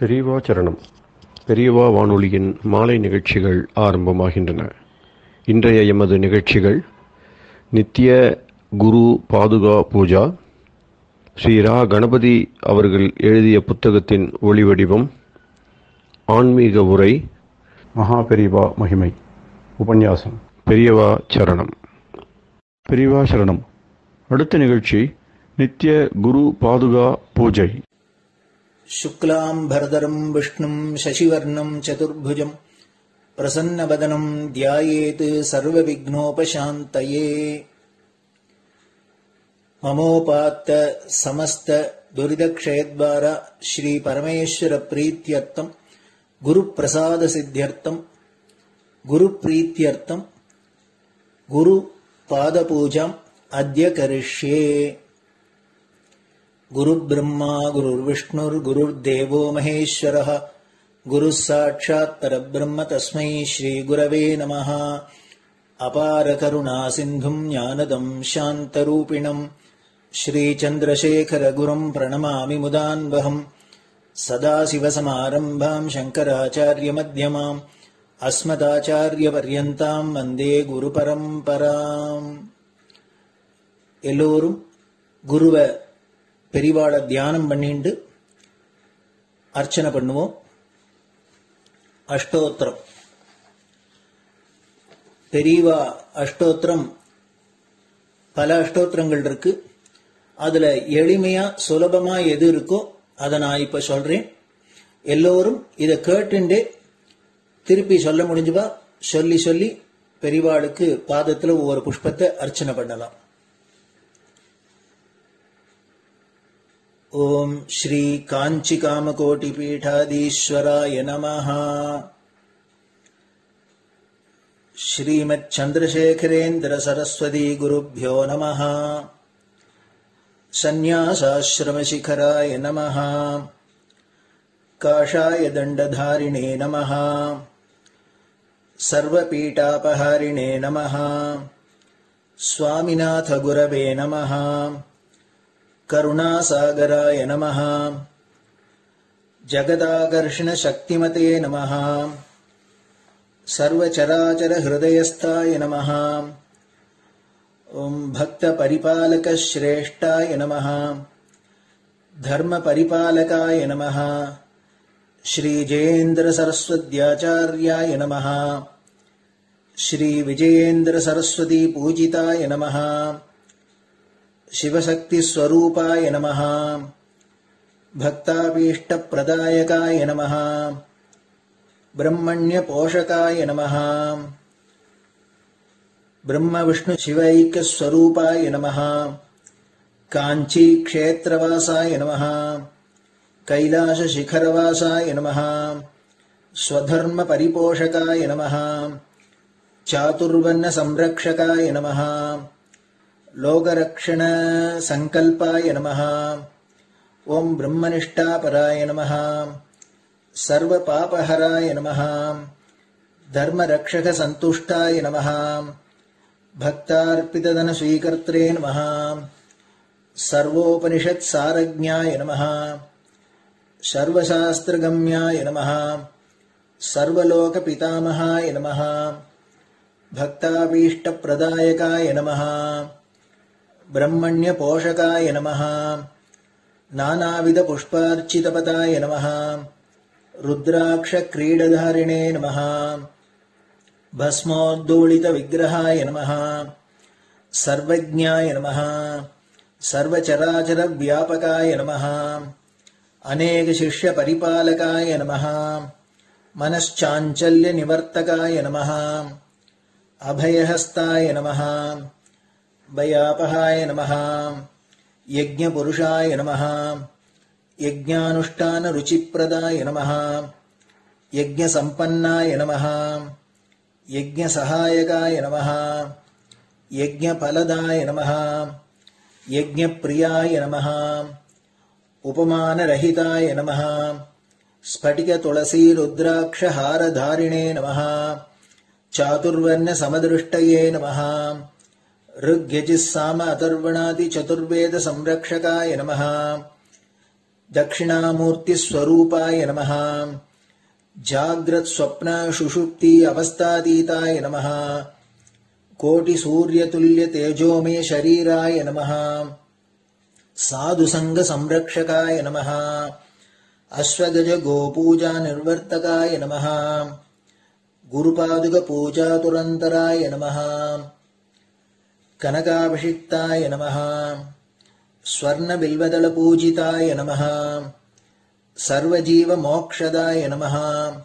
பெரியவா சரணம் பெரியவா வானொலியின் மாலை நிகழ்ச்சிகள் ஆரம்பமாகின்றன இன்றைய எமது நிகழ்ச்சிகள் நித்திய குரு பாதுகா பூஜா ஸ்ரீ ரா கணபதி அவர்கள் எழுதிய புத்தகத்தின் ஒளிவடிவம் ஆன்மீக உரை மகா பெரியவா மகிமை உபன்யாசம் பெரியவா சரணம் பெரியவா சரணம் அடுத்த நிகழ்ச்சி நித்திய குரு பாதுகா பூஜை शुक्लाम्भरधरम् विष्णुम् शशिवर्णम् चतुर्भुजम् प्रसन्नवदनम् ध्यायेत् सर्वविघ्नोपशान्तये ममोपात्त समस्त दुरिदक्षयद्वार श्रीपरमेश्वरप्रीत्यर्थम् गुरुप्रसादसिद्ध्यर्थम् गुरुप्रीत्यर्थम् गुरुपादपूजाम् अद्य करिष्ये गुरुब्रह्मा गुरुर्विष्णुर्गुरुर्देवो महेश्वरः गुरुः साक्षात् परब्रह्म तस्मै श्रीगुरवे नमः अपारकरुणासिन्धुम् ज्ञानदम् शान्तरूपिणम् श्रीचन्द्रशेखरगुरुम् प्रणमामि मुदान्वहम् सदाशिवसमारम्भाम् शङ्कराचार्यमध्यमाम् अस्मदाचार्यपर्यन्ताम् वन्दे குருபரம்பராம் எல்லோரும் குருவை பெரிவாளை தியானம் பண்ணிண்டு அர்ச்சனை பண்ணுவோம் அஷ்டோத்திரம் பெரியவா அஷ்டோத்திரம் பல அஷ்டோத்திரங்கள் இருக்கு அதுல எளிமையா சுலபமா எது இருக்கோ அதை நான் இப்ப சொல்றேன் எல்லோரும் இதை கேட்டுண்டே திருப்பி சொல்ல முடிஞ்சுபா சொல்லி சொல்லி பெரிவாளுக்கு பாதத்துல ஒவ்வொரு புஷ்பத்தை அர்ச்சனை பண்ணலாம் ॐ श्रीकाञ्चिकामकोटिपीठाधीश्वराय नमः श्रीमच्छन्द्रशेखरेन्द्रसरस्वती नमः सन्न्यासाश्रमशिखराय नमः काषाय दण्डधारिणे नमः सर्वपीठापहारिणे नमः स्वामिनाथगुरवे नमः करुणासागराय नमः जगदाकर्षणशक्तिमते नमः सर्वचराचरहृदयस्थाय नमः ॐ भक्तपरिपालकश्रेष्ठाय नमः धर्मपरिपालकाय नमः श्रीजयेन्द्रसरस्वत्याचार्याय नमः श्रीविजयेन्द्रसरस्वतीपूजिताय नमः शिवशक्तिस्वरूपाय नमः भक्ताभीष्टप्रदायकाय नमः ब्रह्मण्यपोषकाय नमः ब्रह्मविष्णुशिवैक्यस्वरूपाय नमः काञ्चीक्षेत्रवासाय नमः कैलासशिखरवासाय नमः स्वधर्मपरिपोषकाय नमः चातुर्वर्णसंरक्षकाय नमः लोकरक्षणसङ्कल्पाय नमः ॐ ब्रह्मनिष्ठापराय नमः सर्वपापहराय नमः धर्मरक्षकसन्तुष्टाय नमः भक्तार्पितधनस्वीकर्त्रे नमः सर्वोपनिषत्सारज्ञाय नमः सर्वशास्त्रगम्याय नमः सर्वलोकपितामहाय नमः भक्ताभीष्टप्रदायकाय नमः ब्रह्मण्यपोषकाय नमः नानाविधपुष्पार्चितपदाय नमः रुद्राक्षक्रीडधारिणे नमः भस्मोद्दोलितविग्रहाय नमः सर्वज्ञाय नमः सर्वचराचरव्यापकाय नमः अनेकशिष्यपरिपालकाय नमः मनश्चाञ्चल्यनिवर्तकाय नमः अभयहस्ताय नमः भयापहाय नमः यज्ञपुरुषाय नमः यज्ञानुष्ठानरुचिप्रदाय नमः यज्ञसम्पन्नाय नमः यज्ञसहायकाय नमः यज्ञफलदाय नमः यज्ञप्रियाय नमः उपमानरहिताय नमः स्फटिकतुलसीरुद्राक्षहारधारिणे नमः चातुर्वर्णसमदृष्टये नमः ऋग्यजिस्साम अथर्वणादिचतुर्वेदसंरक्षकाय नमः दक्षिणामूर्तिस्वरूपाय नमः जाग्रत्स्वप्नशुषुप्ति अवस्थातीताय नमः कोटिसूर्यतुल्यतेजोमे शरीराय नमः साधुसङ्गसंरक्षकाय नमः अश्वगजगोपूजानिर्वर्तकाय नमः गुरुपादुकपूजातुरन्तराय नमः कनकाभिषिक्ताय नमः स्वर्णबिल्वदलपूजिताय नमः सर्वजीवमोक्षदाय नमः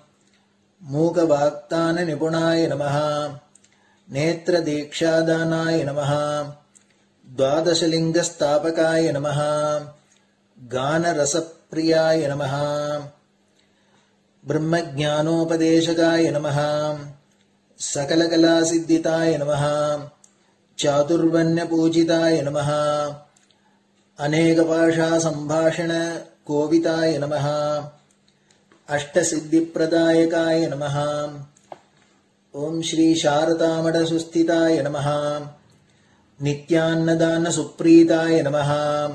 मूकवाक्ताननिपुणाय नमः नेत्रदीक्षादानाय नमः द्वादशलिङ्गस्थापकाय नमः गानरसप्रियाय नमः ब्रह्मज्ञानोपदेशकाय नमः सकलकलासिद्धिताय नमः चातुर्वण्यपूजिताय नमः अनेकभाषासम्भाषणकोविताय नमः अष्टसिद्धिप्रदायकाय नमः ॐ श्रीशारदामठसुस्थिताय नमः नित्यान्नदानसुप्रीताय नमः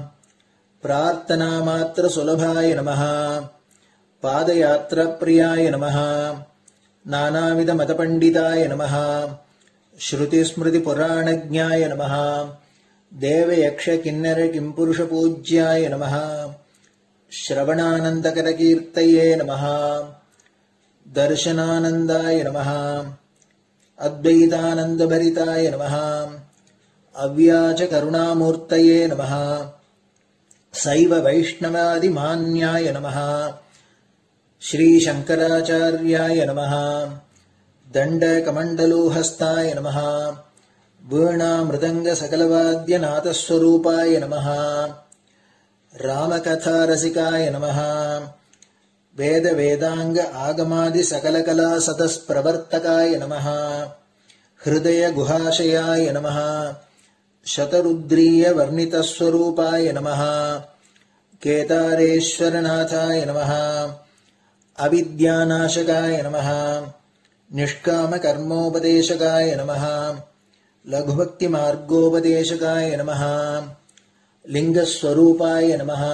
प्रार्थनामात्रसुलभाय नमः पादयात्राप्रियाय नमः नानाविधमतपण्डिताय नमः श्रुतिस्मृतिपुराणज्ञाय नमः देवयक्षकिन्नरकिम्पुरुषपूज्याय नमः श्रवणानन्दकरकीर्तये नमः दर्शनानन्दाय नमः अद्वैतानन्दभरिताय नमः अव्याचकरुणामूर्तये नमः सैव वैष्णवादिमान्याय नमः श्रीशङ्कराचार्याय नमः दण्डकमण्डलोहस्ताय नमः वीणामृदङ्गसकलवाद्यनाथस्वरूपाय नमः रामकथारसिकाय नमः वेदवेदाङ्ग आगमादिसकलकलासतस्प्रवर्तकाय नमः हृदयगुहाशयाय नमः शतरुद्रीयवर्णितस्वरूपाय नमः केदारेश्वरनाथाय नमः अविद्यानाशकाय नमः निष्कामकर्मोपदेशकाय नमः लघुभक्तिमार्गोपदेशकाय नमः लिङ्गस्वरूपाय नमः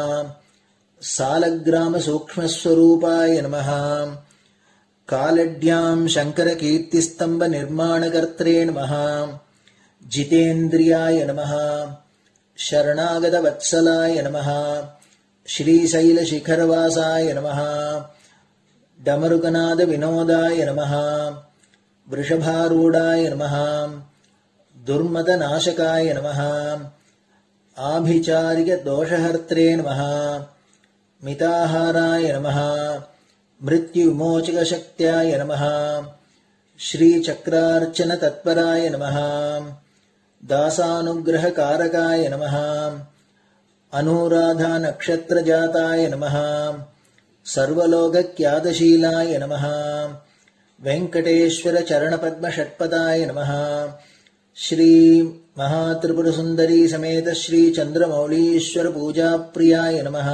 सालग्रामसूक्ष्मस्वरूपाय नमः कालड्याम् शङ्करकीर्तिस्तम्भनिर्माणकर्त्रे नमः जितेन्द्रियाय नमः शरणागतवत्सलाय नमः श्रीशैलशिखरवासाय नमः डमरुकनादविनोदाय नमः वृषभारूढाय नमः दुर्मदनाशकाय नमः आभिचारिकदोषहर्त्रे नमः मिताहाराय नमः मृत्युविमोचकशक्त्याय नमः श्रीचक्रार्चनतत्पराय नमः दासानुग्रहकारकाय नमः अनुराधानक्षत्रजाताय नमः सर्वलोकक्यादशीलाय नमः वेङ्कटेश्वरचरणपद्मषट्पदाय नमः श्रीमहात्रिपुरसुन्दरी समेत श्रीचन्द्रमौलीश्वरपूजाप्रियाय नमः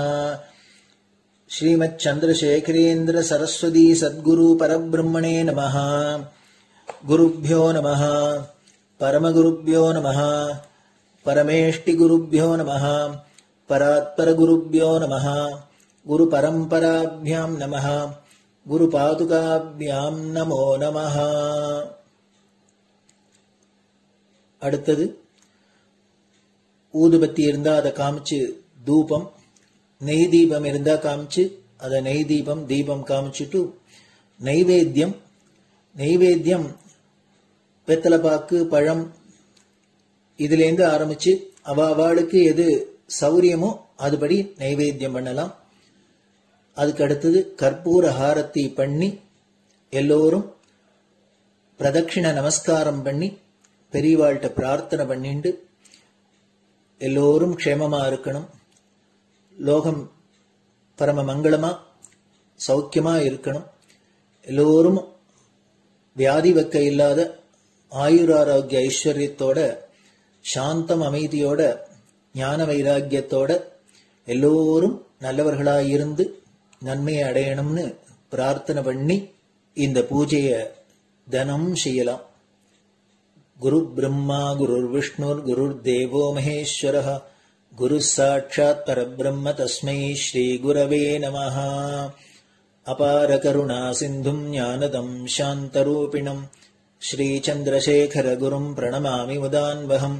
श्रीमच्चन्द्रशेखरेन्द्र सरस्वती सद्गुरु परब्रह्मणे नमः गुरुभ्यो नमः परमगुरुभ्यो नमः परमेष्टिगुरुभ्यो नमः परात्परगुरुभ्यो नमः गुरुपरम्पराभ्यां नमः குருபாதுகாபியாம் நமோ நமः அடுத்தது ஊதுபத்தி இருந்தா அதை காமிச்சு தூபம் நெய் தீபம் இருந்தா காமிச்சு அதை நெய் தீபம் தீபம் காமிச்சுட்டு நைவேத்தியம் நைவேத்தியம் வெத்தலைப்பாக்கு பழம் இதுலேருந்து ஆரம்பிச்சு அவ அவளுக்கு எது சௌரியமோ அதுபடி நைவேத்தியம் பண்ணலாம் அதுக்கு அடுத்தது கற்பூர ஹாரத்தி பண்ணி எல்லோரும் பிரதட்சிண நமஸ்காரம் பண்ணி பெரியவாள்கிட்ட பிரார்த்தனை பண்ணிண்டு எல்லோரும் க்ஷேமமா இருக்கணும் லோகம் பரம மங்களமா சௌக்கியமா இருக்கணும் எல்லோரும் வியாதி வெக்க இல்லாத ஆயுராரோக்கிய ஐஸ்வர்யத்தோட சாந்தம் அமைதியோட ஞான வைராக்கியத்தோட எல்லோரும் நல்லவர்களாய் இருந்து நன்மையை அடையணும்னு பிரார்த்தனை பண்ணி இந்த பூஜைய தினம் செய்யலாம் குரு பிரம்மா குருர் விஷ்ணுர் குருர் தேவோ மகேஸ்வர गुरुः साक्षात् परब्रह्म तस्मै श्रीगुरवे नमः अपारकरुणासिन्धुम् ज्ञानदम् शान्तरूपिणम् श्रीचन्द्रशेखरगुरुम् प्रणमामि मुदान्वहम्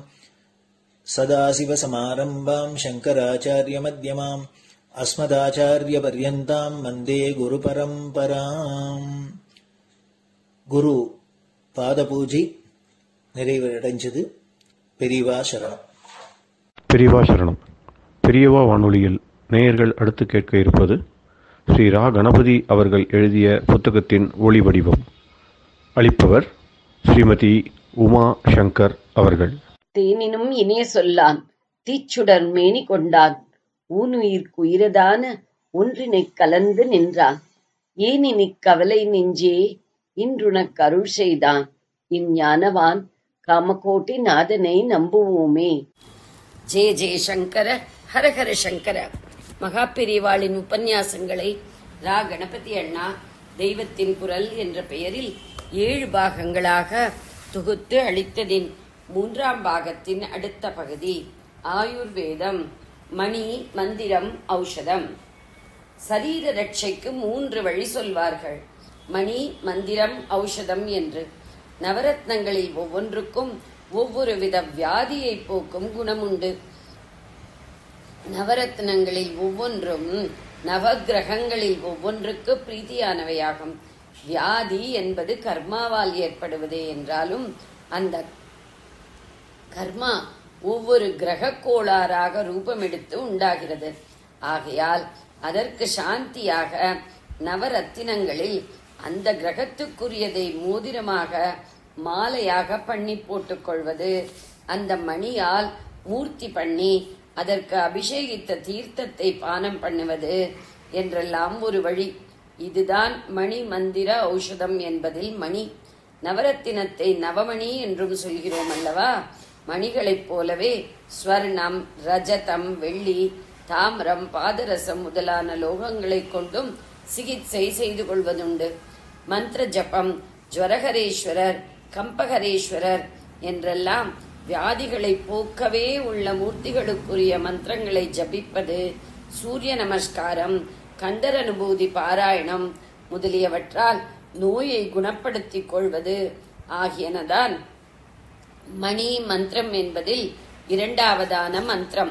सदाशिवसमारम्भाम् शङ्कराचार्यमध्यमाम् अस्मदाचार्यपर्यन्ताम् वन्दे गुरुपरम्पराम् குரு பாதபூஜை நிறைவடைஞ்சது பெரியவா சரணம் பெரியவா சரணம் பெரியவா வானொலியில் நேயர்கள் அடுத்து கேட்க இருப்பது ஸ்ரீ ரா கணபதி அவர்கள் எழுதிய புத்தகத்தின் ஒளி வடிவம் அளிப்பவர் ஸ்ரீமதி உமா சங்கர் அவர்கள் தேனினும் இனிய சொல்லான் தீச்சுடர் மேனி கொண்டான் ஊனுயிர்க்கு உயிரதான ஒன்றினைக் கலந்து நின்றான் ஏனினிக் கவலை நெஞ்சே இன்றுனக் அருள் செய்தான் இஞ்ஞானவான் காமகோட்டி நாதனை நம்புவோமே ஜெய ஜெய சங்கர ஹரஹர சங்கர மகாபெரிவாளின் உபன்யாசங்களை ரா கணபதி அண்ணா தெய்வத்தின் குரல் என்ற பெயரில் ஏழு பாகங்களாக தொகுத்து அளித்ததின் மூன்றாம் பாகத்தின் அடுத்த பகுதி ஆயுர்வேதம் மணி மந்திரம் ஔஷதம் சரீர ரட்சைக்கு மூன்று வழி சொல்வார்கள் மணி மந்திரம் ஔஷதம் என்று நவரத்னங்களில் ஒவ்வொன்றுக்கும் ஒவ்வொரு வித வியாதியை போக்கும் குணமுண்டு நவரத்னங்களில் ஒவ்வொன்றும் நவகிரகங்களில் ஒவ்வொன்றுக்கு பிரீதியானவையாகும் வியாதி என்பது கர்மாவால் ஏற்படுவதே என்றாலும் அந்த கர்மா ஒவ்வொரு கிரக கோளாறாக ரூபமெடுத்து உண்டாகிறது ஆகையால் அதற்கு சாந்தியாக நவரத்தினங்களில் அந்த கிரகத்துக்குரியதை மோதிரமாக மாலையாக பண்ணி போட்டுக்கொள்வது அந்த மணியால் மூர்த்தி பண்ணி அதற்கு அபிஷேகித்த தீர்த்தத்தை பானம் பண்ணுவது என்றெல்லாம் ஒரு வழி இதுதான் மணி மந்திர ஔஷதம் என்பதில் மணி நவரத்தினத்தை நவமணி என்றும் சொல்கிறோம் அல்லவா மணிகளைப் போலவே ஸ்வர்ணம் ரஜதம் வெள்ளி தாமிரம் பாதரசம் முதலான லோகங்களை கொண்டும் சிகிச்சை செய்து கொள்வதுண்டு மந்திர ஜபம் ஜுவரகரேஸ்வரர் கம்பகரேஸ்வரர் என்றெல்லாம் வியாதிகளை போக்கவே உள்ள மூர்த்திகளுக்குரிய மந்திரங்களை ஜபிப்பது சூரிய நமஸ்காரம் கண்டர் அனுபூதி பாராயணம் முதலியவற்றால் நோயை குணப்படுத்திக் கொள்வது ஆகியனதான் மணி மந்திரம் என்பதில் இரண்டாவதான மந்திரம்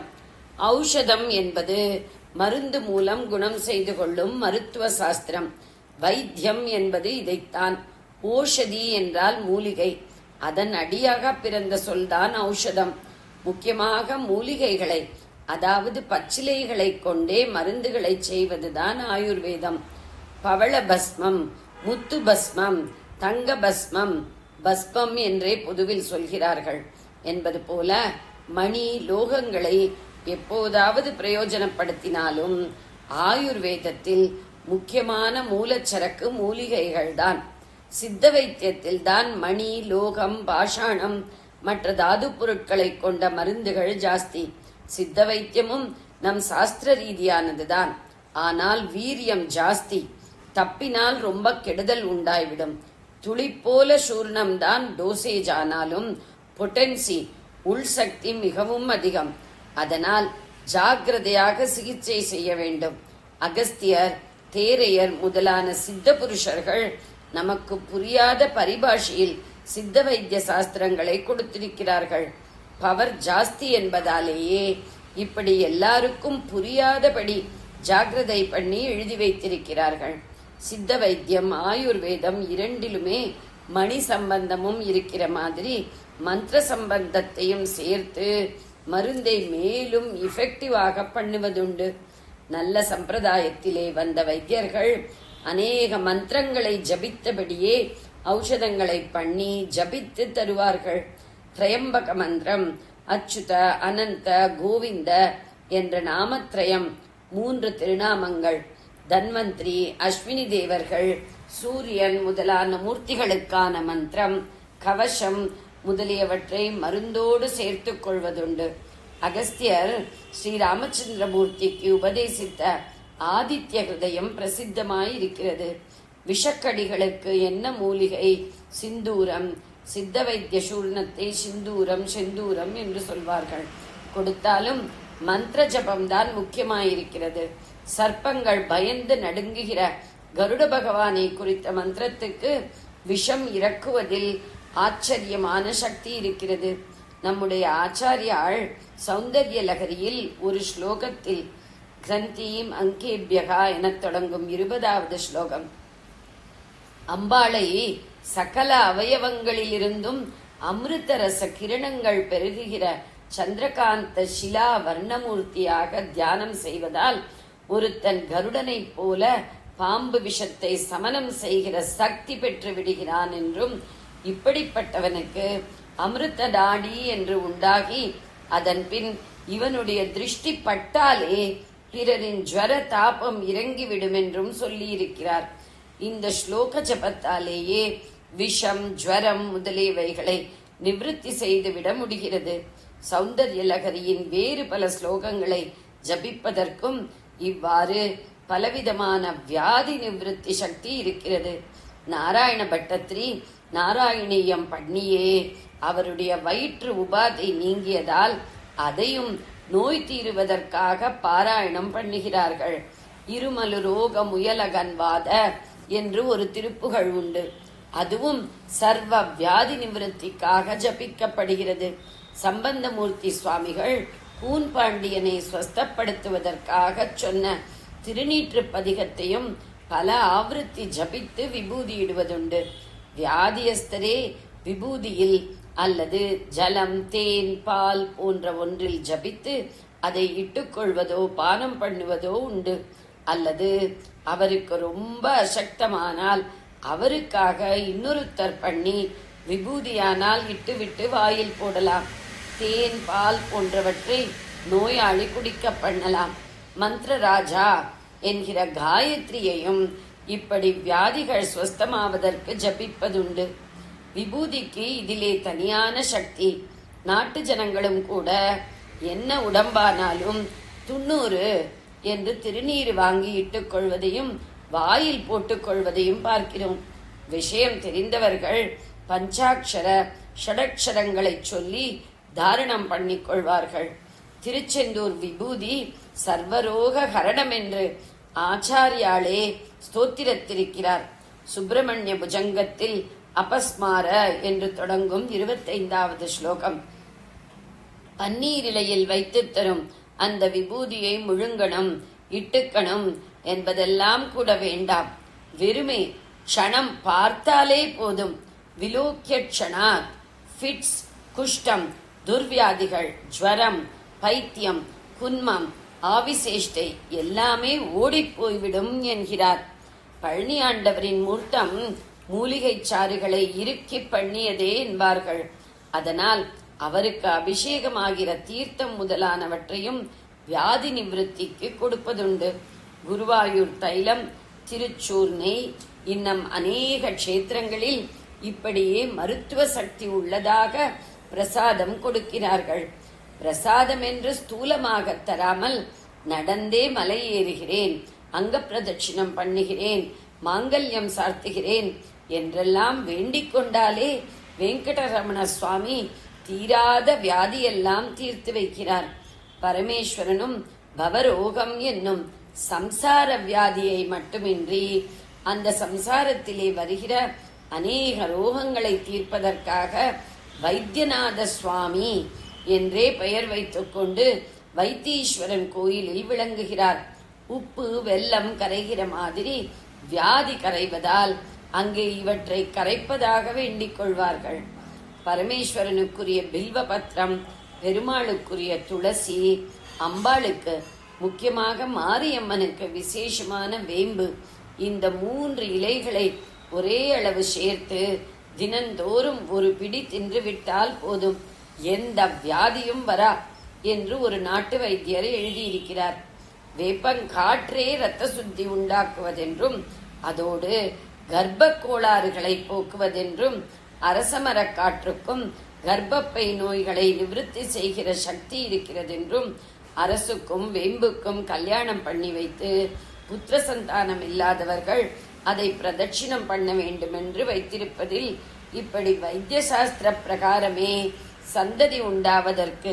ஔஷதம் என்பது மருந்து மூலம் குணம் செய்து கொள்ளும் மருத்துவ சாஸ்திரம் வைத்தியம் என்பது இதைத்தான் ஓஷதி என்றால் மூலிகை அதன் அடியாக பிறந்த சொல்தான் ஔஷதம் முக்கியமாக மூலிகைகளை அதாவது பச்சிலைகளை கொண்டே மருந்துகளை செய்வதுதான் ஆயுர்வேதம் பவள பஸ்மம் முத்து பஸ்மம் தங்க பஸ்மம் பஸ்மம் என்றே பொதுவில் சொல்கிறார்கள் என்பது போல மணி லோகங்களை எப்போதாவது பிரயோஜனப்படுத்தினாலும் ஆயுர்வேதத்தில் முக்கியமான மூலச்சரக்கு மூலிகைகள்தான் சித்த வைத்தியத்தில் தான் மணி லோகம் பாஷாணம் மற்ற தாது பொருட்களை கொண்ட மருந்துகள் ஜாஸ்தி சித்த வைத்தியமும் நம் சாஸ்திர ரீதியானதுதான் ஆனால் வீரியம் ஜாஸ்தி தப்பினால் ரொம்ப கெடுதல் உண்டாய்விடும் துளி போல சூர்ணம் தான் டோசேஜ் ஆனாலும் பொட்டன்சி உள் சக்தி மிகவும் அதிகம் அதனால் ஜாக்கிரதையாக சிகிச்சை செய்ய வேண்டும் அகஸ்தியர் தேரையர் முதலான சித்த புருஷர்கள் நமக்கு புரியாத பரிபாஷையில் சித்த வைத்திய சாஸ்திரங்களை கொடுத்திருக்கிறார்கள் பவர் ஜாஸ்தி என்பதாலேயே இப்படி எல்லாருக்கும் புரியாதபடி ஜாக்கிரதை பண்ணி எழுதி வைத்திருக்கிறார்கள் சித்த வைத்தியம் ஆயுர்வேதம் இரண்டிலுமே மணி சம்பந்தமும் இருக்கிற மாதிரி மந்திர சம்பந்தத்தையும் சேர்த்து மருந்தை மேலும் இஃபெக்டிவாக பண்ணுவதுண்டு நல்ல சம்பிரதாயத்திலே வந்த வைத்தியர்கள் அநேக மந்திரங்களை ஜபித்தபடியே ஔஷதங்களை பண்ணி ஜபித்து தருவார்கள் திரையம்பக மந்திரம் அச்சுத அனந்த கோவிந்த என்ற நாமத்ரயம் மூன்று திருநாமங்கள் தன்வந்திரி அஸ்வினி தேவர்கள் சூரியன் முதலான மூர்த்திகளுக்கான மந்திரம் கவசம் முதலியவற்றை மருந்தோடு சேர்த்துக் கொள்வதுண்டு அகஸ்தியர் ஸ்ரீ ராமச்சந்திரமூர்த்திக்கு உபதேசித்த ஆதித்ய ஹிருதயம் பிரசித்தமாயிருக்கிறது விஷக்கடிகளுக்கு என்ன மூலிகை சிந்தூரம் சித்த வைத்திய சூர்ணத்தை சிந்தூரம் செந்தூரம் என்று சொல்வார்கள் கொடுத்தாலும் மந்திர ஜபம்தான் முக்கியமாயிருக்கிறது சர்ப்பங்கள் பயந்து நடுங்குகிற கருட பகவானை குறித்த மந்திரத்துக்கு விஷம் இறக்குவதில் ஆச்சரியமான சக்தி இருக்கிறது நம்முடைய ஆச்சாரியாள் சௌந்தர்ய லகரியில் ஒரு ஸ்லோகத்தில் கிரந்தீம் அங்கேபியகா எனத் தொடங்கும் இருபதாவது ஸ்லோகம் அம்பாளை சகல அவயவங்களிலிருந்தும் அமிர்தரச கிரணங்கள் பெருகுகிற சந்திரகாந்த சிலா வர்ணமூர்த்தியாக தியானம் செய்வதால் ஒருத்தன் கருடனைப் போல பாம்பு விஷத்தை சமனம் செய்கிற சக்தி பெற்று விடுகிறான் என்றும் இப்படிப்பட்டவனுக்கு அமிர்த நாடி என்று உண்டாகி அதன் பின் இவனுடைய திருஷ்டி பட்டாலே பிறரின் ஜுவர தாபம் இறங்கிவிடும் என்றும் சொல்லியிருக்கிறார் இந்த ஸ்லோக ஜபத்தாலேயே விஷம் ஜுவரம் முதலியவைகளை நிவிருத்தி செய்துவிட முடிகிறது சௌந்தர்ய லகரியின் வேறு பல ஸ்லோகங்களை ஜபிப்பதற்கும் இவ்வாறு பலவிதமான வியாதி நிவிருத்தி சக்தி இருக்கிறது நாராயண பட்டத்திரி நாராயணியம் பண்ணியே அவருடைய வயிற்று உபாதை நீங்கியதால் அதையும் நோய் தீருவதற்காக பாராயணம் பண்ணுகிறார்கள் இருமலு ரோக முயலகன்வாத என்று ஒரு திருப்புகழ் உண்டு அதுவும் சர்வ வியாதி நிவிருத்திக்காக ஜபிக்கப்படுகிறது சம்பந்தமூர்த்தி சுவாமிகள் கூன் பாண்டியனை ஸ்வஸ்தப்படுத்துவதற்காக சொன்ன திருநீற்று பதிகத்தையும் பல ஆவருத்தி ஜபித்து விபூதியிடுவதுண்டு வியாதியஸ்தரே விபூதியில் அல்லது ஜலம் தேன் பால் போன்ற ஒன்றில் ஜபித்து அதை இட்டுக்கொள்வதோ பானம் பண்ணுவதோ உண்டு அல்லது அவருக்கு ரொம்ப அசக்தமானால் அவருக்காக இன்னொருத்தர் பண்ணி விபூதியானால் இட்டுவிட்டு வாயில் போடலாம் தேன் பால் போன்றவற்றை நோயாளி குடிக்க பண்ணலாம் மந்திரராஜா என்கிற காயத்ரியையும் இப்படி வியாதிகள் ஸ்வஸ்தமாவதற்கு ஜபிப்பதுண்டு விபூதிக்கு இதிலே தனியான சக்தி நாட்டு ஜனங்களும் கூட என்ன உடம்பானாலும் துண்ணூறு என்று திருநீர் வாங்கி இட்டுக் கொள்வதையும் வாயில் போட்டுக் கொள்வதையும் பார்க்கிறோம் விஷயம் தெரிந்தவர்கள் பஞ்சாட்சர ஷடக்ஷரங்களை சொல்லி தாரணம் பண்ணிக் கொள்வார்கள் திருச்செந்தூர் விபூதி சர்வரோக ஹரணம் என்று ஆச்சாரியாளே ஸ்தோத்திரத்திருக்கிறார் சுப்பிரமணிய புஜங்கத்தில் அபஸ்மார என்று தொடங்கும் இருபத்தைந்தாவது ஸ்லோகம் பன்னீரிலையில் வைத்து தரும் அந்த விபூதியை முழுங்கணும் இட்டுக்கணும் என்பதெல்லாம் கூட வேண்டாம் வெறுமே க்ஷணம் பார்த்தாலே போதும் விலோக்கிய க்ஷணாத் ஃபிட்ஸ் குஷ்டம் துர்வியாதிகள் ஜுவரம் பைத்தியம் குன்மம் ஆவிசேஷ்டை எல்லாமே ஓடிப் போய்விடும் என்கிறார் பழனி ஆண்டவரின் மூர்த்தம் மூலிகைச் சாறுகளை இறுக்கி பண்ணியதே என்பார்கள் அதனால் அவருக்கு அபிஷேகமாகிற தீர்த்தம் முதலானவற்றையும் வியாதி நிவிருத்திக்கு கொடுப்பதுண்டு குருவாயூர் தைலம் திருச்சூர் நெய் இன்னும் அநேக க்ஷேத்திரங்களில் இப்படியே மருத்துவ சக்தி உள்ளதாக பிரசாதம் கொடுக்கிறார்கள் பிரசாதம் என்று ஸ்தூலமாக தராமல் நடந்தே மலை ஏறுகிறேன் அங்க பிரதட்சிணம் பண்ணுகிறேன் மாங்கல்யம் சார்த்துகிறேன் என்றெல்லாம் வேண்டிக் கொண்டாலே வெங்கடரமண சுவாமி தீராத வியாதியெல்லாம் தீர்த்து வைக்கிறார் பரமேஸ்வரனும் பவரோகம் என்னும் சம்சார வியாதியை மட்டுமின்றி அந்த சம்சாரத்திலே வருகிற அநேக ரோகங்களை தீர்ப்பதற்காக வைத்தியநாத சுவாமி என்றே பெயர் வைத்துக்கொண்டு வைத்தீஸ்வரன் கோயிலில் விளங்குகிறார் உப்பு வெல்லம் கரைகிற மாதிரி வியாதி கரைவதால் அங்கே இவற்றை கரைப்பதாக வேண்டிக் கொள்வார்கள் பரமேஸ்வரனுக்குரிய பில்வ பத்திரம் பெருமாளுக்குரிய துளசி அம்பாளுக்கு முக்கியமாக மாரியம்மனுக்கு விசேஷமான வேம்பு இந்த மூன்று இலைகளை ஒரே அளவு சேர்த்து தினந்தோறும் ஒரு பிடி தின்று விட்டால் போதும் எந்த வியாதியும் வரா என்று ஒரு நாட்டு வைத்தியர் எழுதியிருக்கிறார் வேப்பங்காற்றே இரத்த சுத்தி உண்டாக்குவதென்றும் அதோடு கர்ப்ப கோளாறுகளை போக்குவதென்றும் அரசமரக் காற்றுக்கும் கர்ப்பப்பை நோய்களை நிவிருத்தி செய்கிற சக்தி இருக்கிறதென்றும் அரசுக்கும் வேம்புக்கும் கல்யாணம் பண்ணி வைத்து புத்திர சந்தானம் இல்லாதவர்கள் அதை பிரதட்சிணம் பண்ண வேண்டும் என்று வைத்திருப்பதில் இப்படி வைத்திய சாஸ்திர பிரகாரமே சந்ததி உண்டாவதற்கு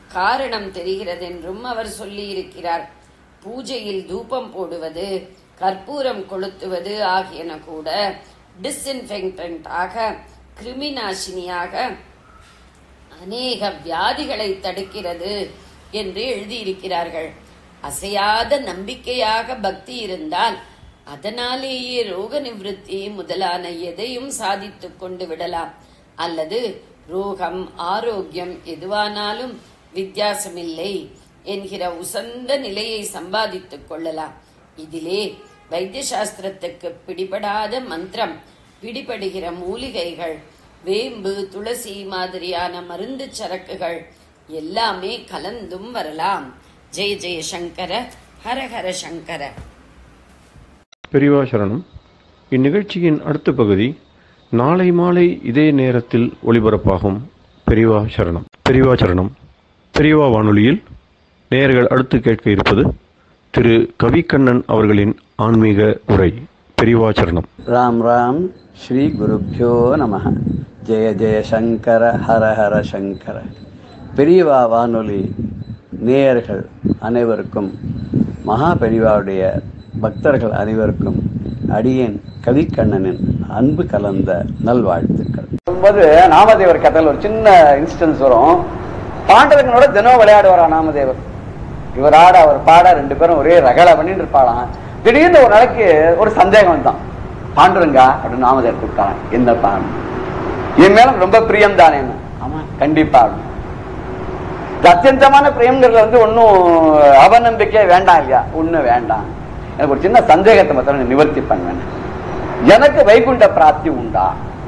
காரணம் தெரிகிறதென்றும் அவர் சொல்லியிருக்கிறார் பூஜையில் தூபம் போடுவது கற்பூரம் கொளுத்துவது ஆகியன கூட டிஸ்இன்ஃபெக்டன்ட் ஆக கிருமிநாசினியாக அநேக வியாதிகளை தடுக்கிறது என்று எழுதியிருக்கிறார்கள் அசையாத நம்பிக்கையாக பக்தி இருந்தால் அதனாலேயே ரோக நிவிருத்தி முதலான எதையும் சாதித்துக் கொண்டு விடலாம் அல்லது ரோகம் ஆரோக்கியம் எதுவானாலும் வித்தியாசமில்லை என்கிற உசந்த நிலையை சம்பாதித்துக் கொள்ளலாம் இதிலே வைத்திய சாஸ்திரத்துக்கு பிடிபடாத மந்திரம் பிடிபடுகிற மூலிகைகள் வேம்பு துளசி மாதிரியான மருந்து சரக்குகள் எல்லாமே கலந்தும் வரலாம் ஜெய ஜெய சங்கர ஹர ஹர சங்கர பெரியவா சரணம் இந்நிகழ்ச்சியின் அடுத்த பகுதி நாளை மாலை இதே நேரத்தில் ஒளிபரப்பாகும் பெரியவா சரணம் பெரியவா சரணம் பெரியவா வானொலியில் நேயர்கள் அடுத்து கேட்க இருப்பது திரு கவிக்கண்ணன் அவர்களின் ஆன்மீக உரை பெரியவா சரணம் ராம் ராம் ஸ்ரீ குருப்பியோ நம ஜெய ஜெய சங்கர ஹர ஹர சங்கர பெரியவா வானொலி நேயர்கள் அனைவருக்கும் மகா பெரியவாவுடைய பக்தர்கள் அனைவருக்கும் அடியேன் கவிக்கண்ணனின் அன்பு கலந்த நல்வாழ்த்துக்கள் போது நாமதேவர் கதையில் ஒரு சின்ன இன்ஸ்டன்ஸ் வரும் பாண்டவர்களோட தினம் விளையாடுவாரா நாமதேவர் இவர் ஆட அவர் பாட ரெண்டு பேரும் ஒரே ரகலை பண்ணிட்டு இருப்பாளாம் திடீர்னு ஒரு நாளைக்கு ஒரு சந்தேகம் வந்தான் பாண்டுரங்கா அப்படின்னு நாமதேவர் கூப்பிட்டாராம் என்னப்பா என் மேல ரொம்ப பிரியம் தானே ஆமா கண்டிப்பா அப்படின்னு. இந்த அத்தியந்தமான பிரியம்ங்கிறதுல வந்து ஒன்றும் அவநம்பிக்கை வேண்டாம் இல்லையா ஒன்றும் வேண்டாம் எனக்கு ஒரு சின்ன சந்தேகத்தை மாத்திரம் நீ நிவர்த்தி பண்ணுவேன் எனக்கு வைகுண்ட பிராப்தி உண்டா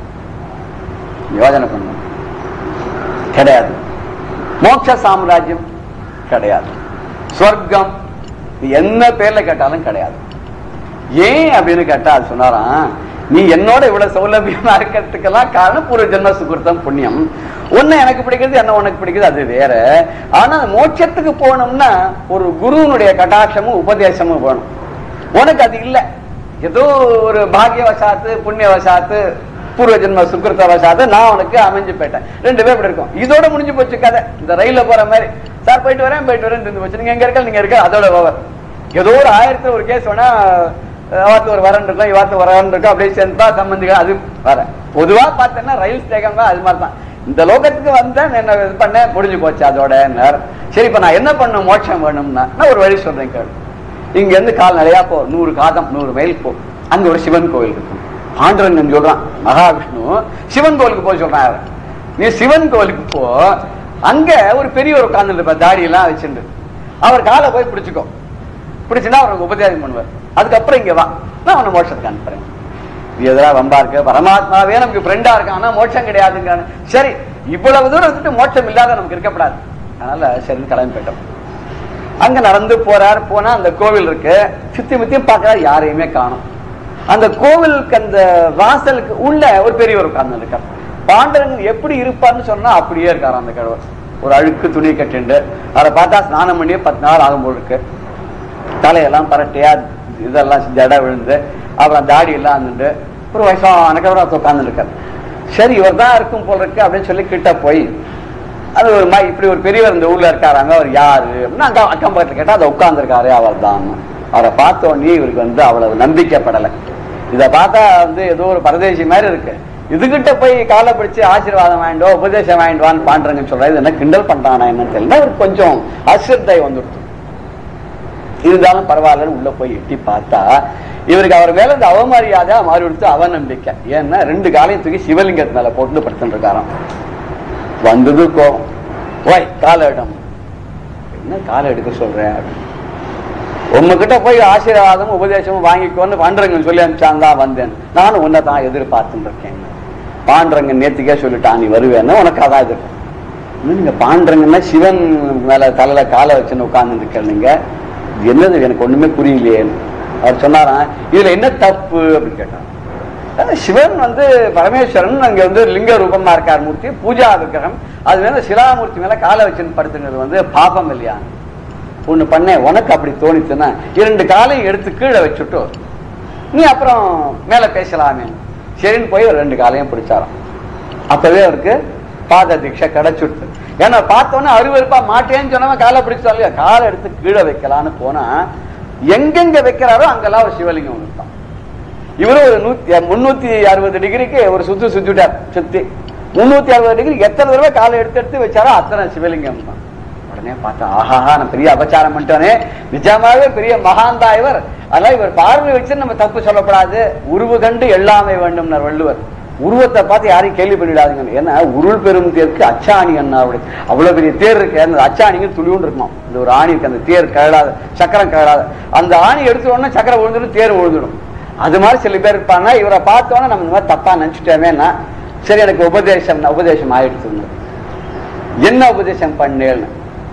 யோஜனை பண்ணும் கிடையாது மோட்ச சாம்ராஜ்யம் கிடையாது சொர்க்கம் என்ன பேர்ல கேட்டாலும் கிடையாது ஏன் அப்படின்னு கேட்டா அது சொன்னாராம் நீ என்னோட இவ்வளவு சௌலபியமா இருக்கிறதுக்கெல்லாம் காரணம் பூர்வ ஜென்ம சுகிருத்தம் புண்ணியம் ஒண்ணு எனக்கு பிடிக்கிறது என்ன உனக்கு பிடிக்குது அது வேற ஆனா மோட்சத்துக்கு போகணும்னா ஒரு குருவனுடைய கட்டாட்சமும் உபதேசமும் வேணும் உனக்கு அது இல்ல ஏதோ ஒரு பாகியவசாத்து புண்ணியவசாத்து பூர்வ ஜென்ம சுக்கிருத்த வசாத்து நான் உனக்கு அமைஞ்சு போயிட்டேன் ரெண்டு பேர் இப்படி இருக்கும் இதோட முடிஞ்சு போச்சு கதை இந்த ரயில்ல போற மாதிரி சார் போயிட்டு வரேன் போயிட்டு வரேன் இருந்து போச்சு நீங்க எங்க இருக்க நீங்க இருக்க அதோட ஓவர் ஏதோ ஒரு ஆயிரத்துல ஒரு கேஸ் வேணா அவாத்து ஒரு வரன் இருக்கும் இவாத்து ஒரு வரன் இருக்கும் அப்படியே சேர்ந்தா சம்பந்திகள் அது வர பொதுவா பார்த்தேன்னா ரயில் ஸ்டேகம் தான் அது மாதிரி தான் இந்த லோகத்துக்கு வந்தேன் என்ன இது பண்ணேன் முடிஞ்சு போச்சு அதோட சரி இப்ப நான் என்ன பண்ணும் மோட்சம் வேணும்னா நான் ஒரு வழி சொல்றேன் கேளு இங்க இருந்து கால் நிலையா போ நூறு காதம் நூறு மைல் போ அங்க ஒரு சிவன் கோவில் இருக்கும் ஆண்டரங்கன் சொல்றான் மகாவிஷ்ணு சிவன் கோவிலுக்கு போய் சொல்றான் அவன். நீ சிவன் கோவிலுக்கு போ அங்க ஒரு பெரியவர் உட்கார்ந்து இருப்ப தாடி எல்லாம் வச்சுட்டு அவர் காலை போய் பிடிச்சுக்கோ பிடிச்சுன்னா அவருக்கு உபதேசம் பண்ணுவார் அதுக்கப்புறம் இங்க வா நான் உன்னை மோட்சத்துக்கு அனுப்புறேன் இது எதிரா வம்பா இருக்கு பரமாத்மாவே நமக்கு ஃப்ரெண்டா இருக்கான் ஆனா மோட்சம் கிடையாதுங்கிறாங்க சரி இவ்வளவு தூரம் வந்துட்டு மோட்சம் இல்லாத நமக்கு இருக்கப்படாது அதனால சரின்னு கிளம்பி போயிட்டோம் அங்க நடந்து போறார் போனா அந்த கோவில் இருக்கு சுத்தி முத்தியும் பார்க்கறாரு யாரையுமே காணும் அந்த கோவிலுக்கு அந்த வாசலுக்கு உள்ள ஒரு பெரியவர் உட்கார்ந்து இருக்கார் பாண்டரங்கன் எப்படி இருப்பார்னு சொன்னா அப்படியே இருக்காரு அந்த கடவுள் ஒரு அழுக்கு துணி கட்டிண்டு அதை பார்த்தா ஸ்நானம் பண்ணி பத்து நாள் ஆகும் போல் இருக்கு தலையெல்லாம் பரட்டையா இதெல்லாம் ஜட விழுந்து அப்புறம் தாடி எல்லாம் இருந்துட்டு ஒரு வயசான கடவுள் உட்கார்ந்து இருக்கார் சரி இவர் தான் இருக்கும் போல் இருக்கு அப்படின்னு சொல்லி கிட்ட போய் அது ஒரு மாதிரி இப்படி ஒரு பெரியவர் இந்த ஊர்ல இருக்காராங்க அவர் யாரு அப்படின்னா அக்கா அக்கம் பக்கத்துல கேட்டா அதை உட்கார்ந்துருக்காரு அவர் தான் அவரை பார்த்த உடனே இவருக்கு வந்து அவ்வளவு நம்பிக்கைப்படலை இதை பார்த்தா வந்து ஏதோ ஒரு பரதேசி மாதிரி இருக்கு இதுகிட்ட போய் காலை பிடிச்சு ஆசீர்வாதம் வாங்கிட்டோ உபதேசம் வாங்கிட்டு பாண்டுறங்கன்னு சொல்றாரு இது என்ன கிண்டல் பண்றானா என்னன்னு தெரியல அவருக்கு கொஞ்சம் அசிரத்தை வந்துடுச்சு இருந்தாலும் பரவாயில்லன்னு உள்ள போய் எட்டி பார்த்தா இவருக்கு அவர் மேல இந்த அவமரியாதை மாறி கொடுத்து அவநம்பிக்கை ஏன்னா ரெண்டு காலையும் தூக்கி சிவலிங்கத்து மேல போட்டு படுத்துட்டு இருக்காராம் வந்தது கோபம் ஓய் காலை இடம் என்ன காலை எடுக்க சொல்றேன் அப்படின்னு. உங்ககிட்ட போய் ஆசீர்வாதமும் உபதேசமும் வாங்கிக்கோன்னு பாண்டரங்கன் சொல்லி அனுப்பிச்சான் தான் வந்தேன் நானும் உன்னை தான் எதிர்பார்த்துட்டு இருக்கேன் பாண்டரங்கன் நேத்திக்கே சொல்லிட்டான் நீ வருவேன்னு உனக்கு அதான் எதிர்ப்பு இன்னும் நீங்க பாண்டரங்கன்னா சிவன் மேல தலையில காலை வச்சுன்னு உட்கார்ந்து இருக்கீங்க இது என்னது எனக்கு ஒண்ணுமே புரியலையே அவர் சொன்னாராம் இதுல என்ன தப்பு அப்படின்னு கேட்டார் அஹ் சிவன் வந்து பரமேஸ்வரன் அங்க வந்து லிங்க ரூபமா இருக்கார் மூர்த்தி பூஜா விக்கிரகம் அது மேல சிலாமூர்த்தி மேல காலை வச்சுன்னு படுத்துங்கிறது வந்து பாபம் இல்லையா ஒண்ணு பண்ணேன் உனக்கு அப்படி தோணிச்சுன்னா இரண்டு காலையும் எடுத்து கீழே வச்சுட்டு நீ அப்புறம் மேல பேசலாமே சரின்னு போய் ஒரு ரெண்டு காலையும் பிடிச்சாராம் அப்பவே அவருக்கு பாத தீட்சை கிடைச்சுட்டு ஏன்னா பார்த்தோன்னே அருவருப்பா மாட்டேன்னு சொன்னவன் காலை பிடிச்சோம் இல்லையா காலை எடுத்து கீழே வைக்கலான்னு போனா எங்கெங்க வைக்கிறாரோ அங்கெல்லாம் ஒரு சிவலிங்கம் இருப்பான் இவரும் ஒரு நூத்தி முன்னூத்தி அறுபது டிகிரிக்கு ஒரு சுத்து சுத்திட்டார் சுத்தி முன்னூத்தி அறுபது டிகிரி எத்தனை தடவை காலை எடுத்து எடுத்து வச்சாரோ அத்தனை சிவலிங்கம் தான் உடனே பார்த்தா ஆஹா நான் பெரிய அபச்சாரம் பண்ணிட்டோனே நிஜமாவே பெரிய மகாந்தா இவர் அதனால இவர் பார்வை வச்சு நம்ம தப்பு சொல்லப்படாது உருவு கண்டு எல்லாமே வேண்டும்னார் வள்ளுவர் உருவத்தை பார்த்து யாரையும் கேள்வி பண்ணிடாதுங்க ஏன்னா உருள் பெரும் தேருக்கு அச்சாணி அண்ணாவுடைய அவ்வளவு பெரிய தேர் இருக்கு அந்த அச்சாணிங்க துளிவுன்னு இருக்குமாம் இந்த ஒரு ஆணி இருக்கு அந்த தேர் கழலாத சக்கரம் கழலாத அந்த ஆணி எடுத்த உடனே சக்கரம் விழுந்துடும் தேர் விழுந்துடும் அது மாதிரி சில பேர் இருப்பாங்க இவரை பார்த்தோன்னே நம்ம இந்த மாதிரி தப்பா நினைச்சிட்டோமேன்னா சரி எனக்கு உபதேசம் உபதேசம் ஆயிடுச்சு என்ன உபதேசம் பண்ணேன்னு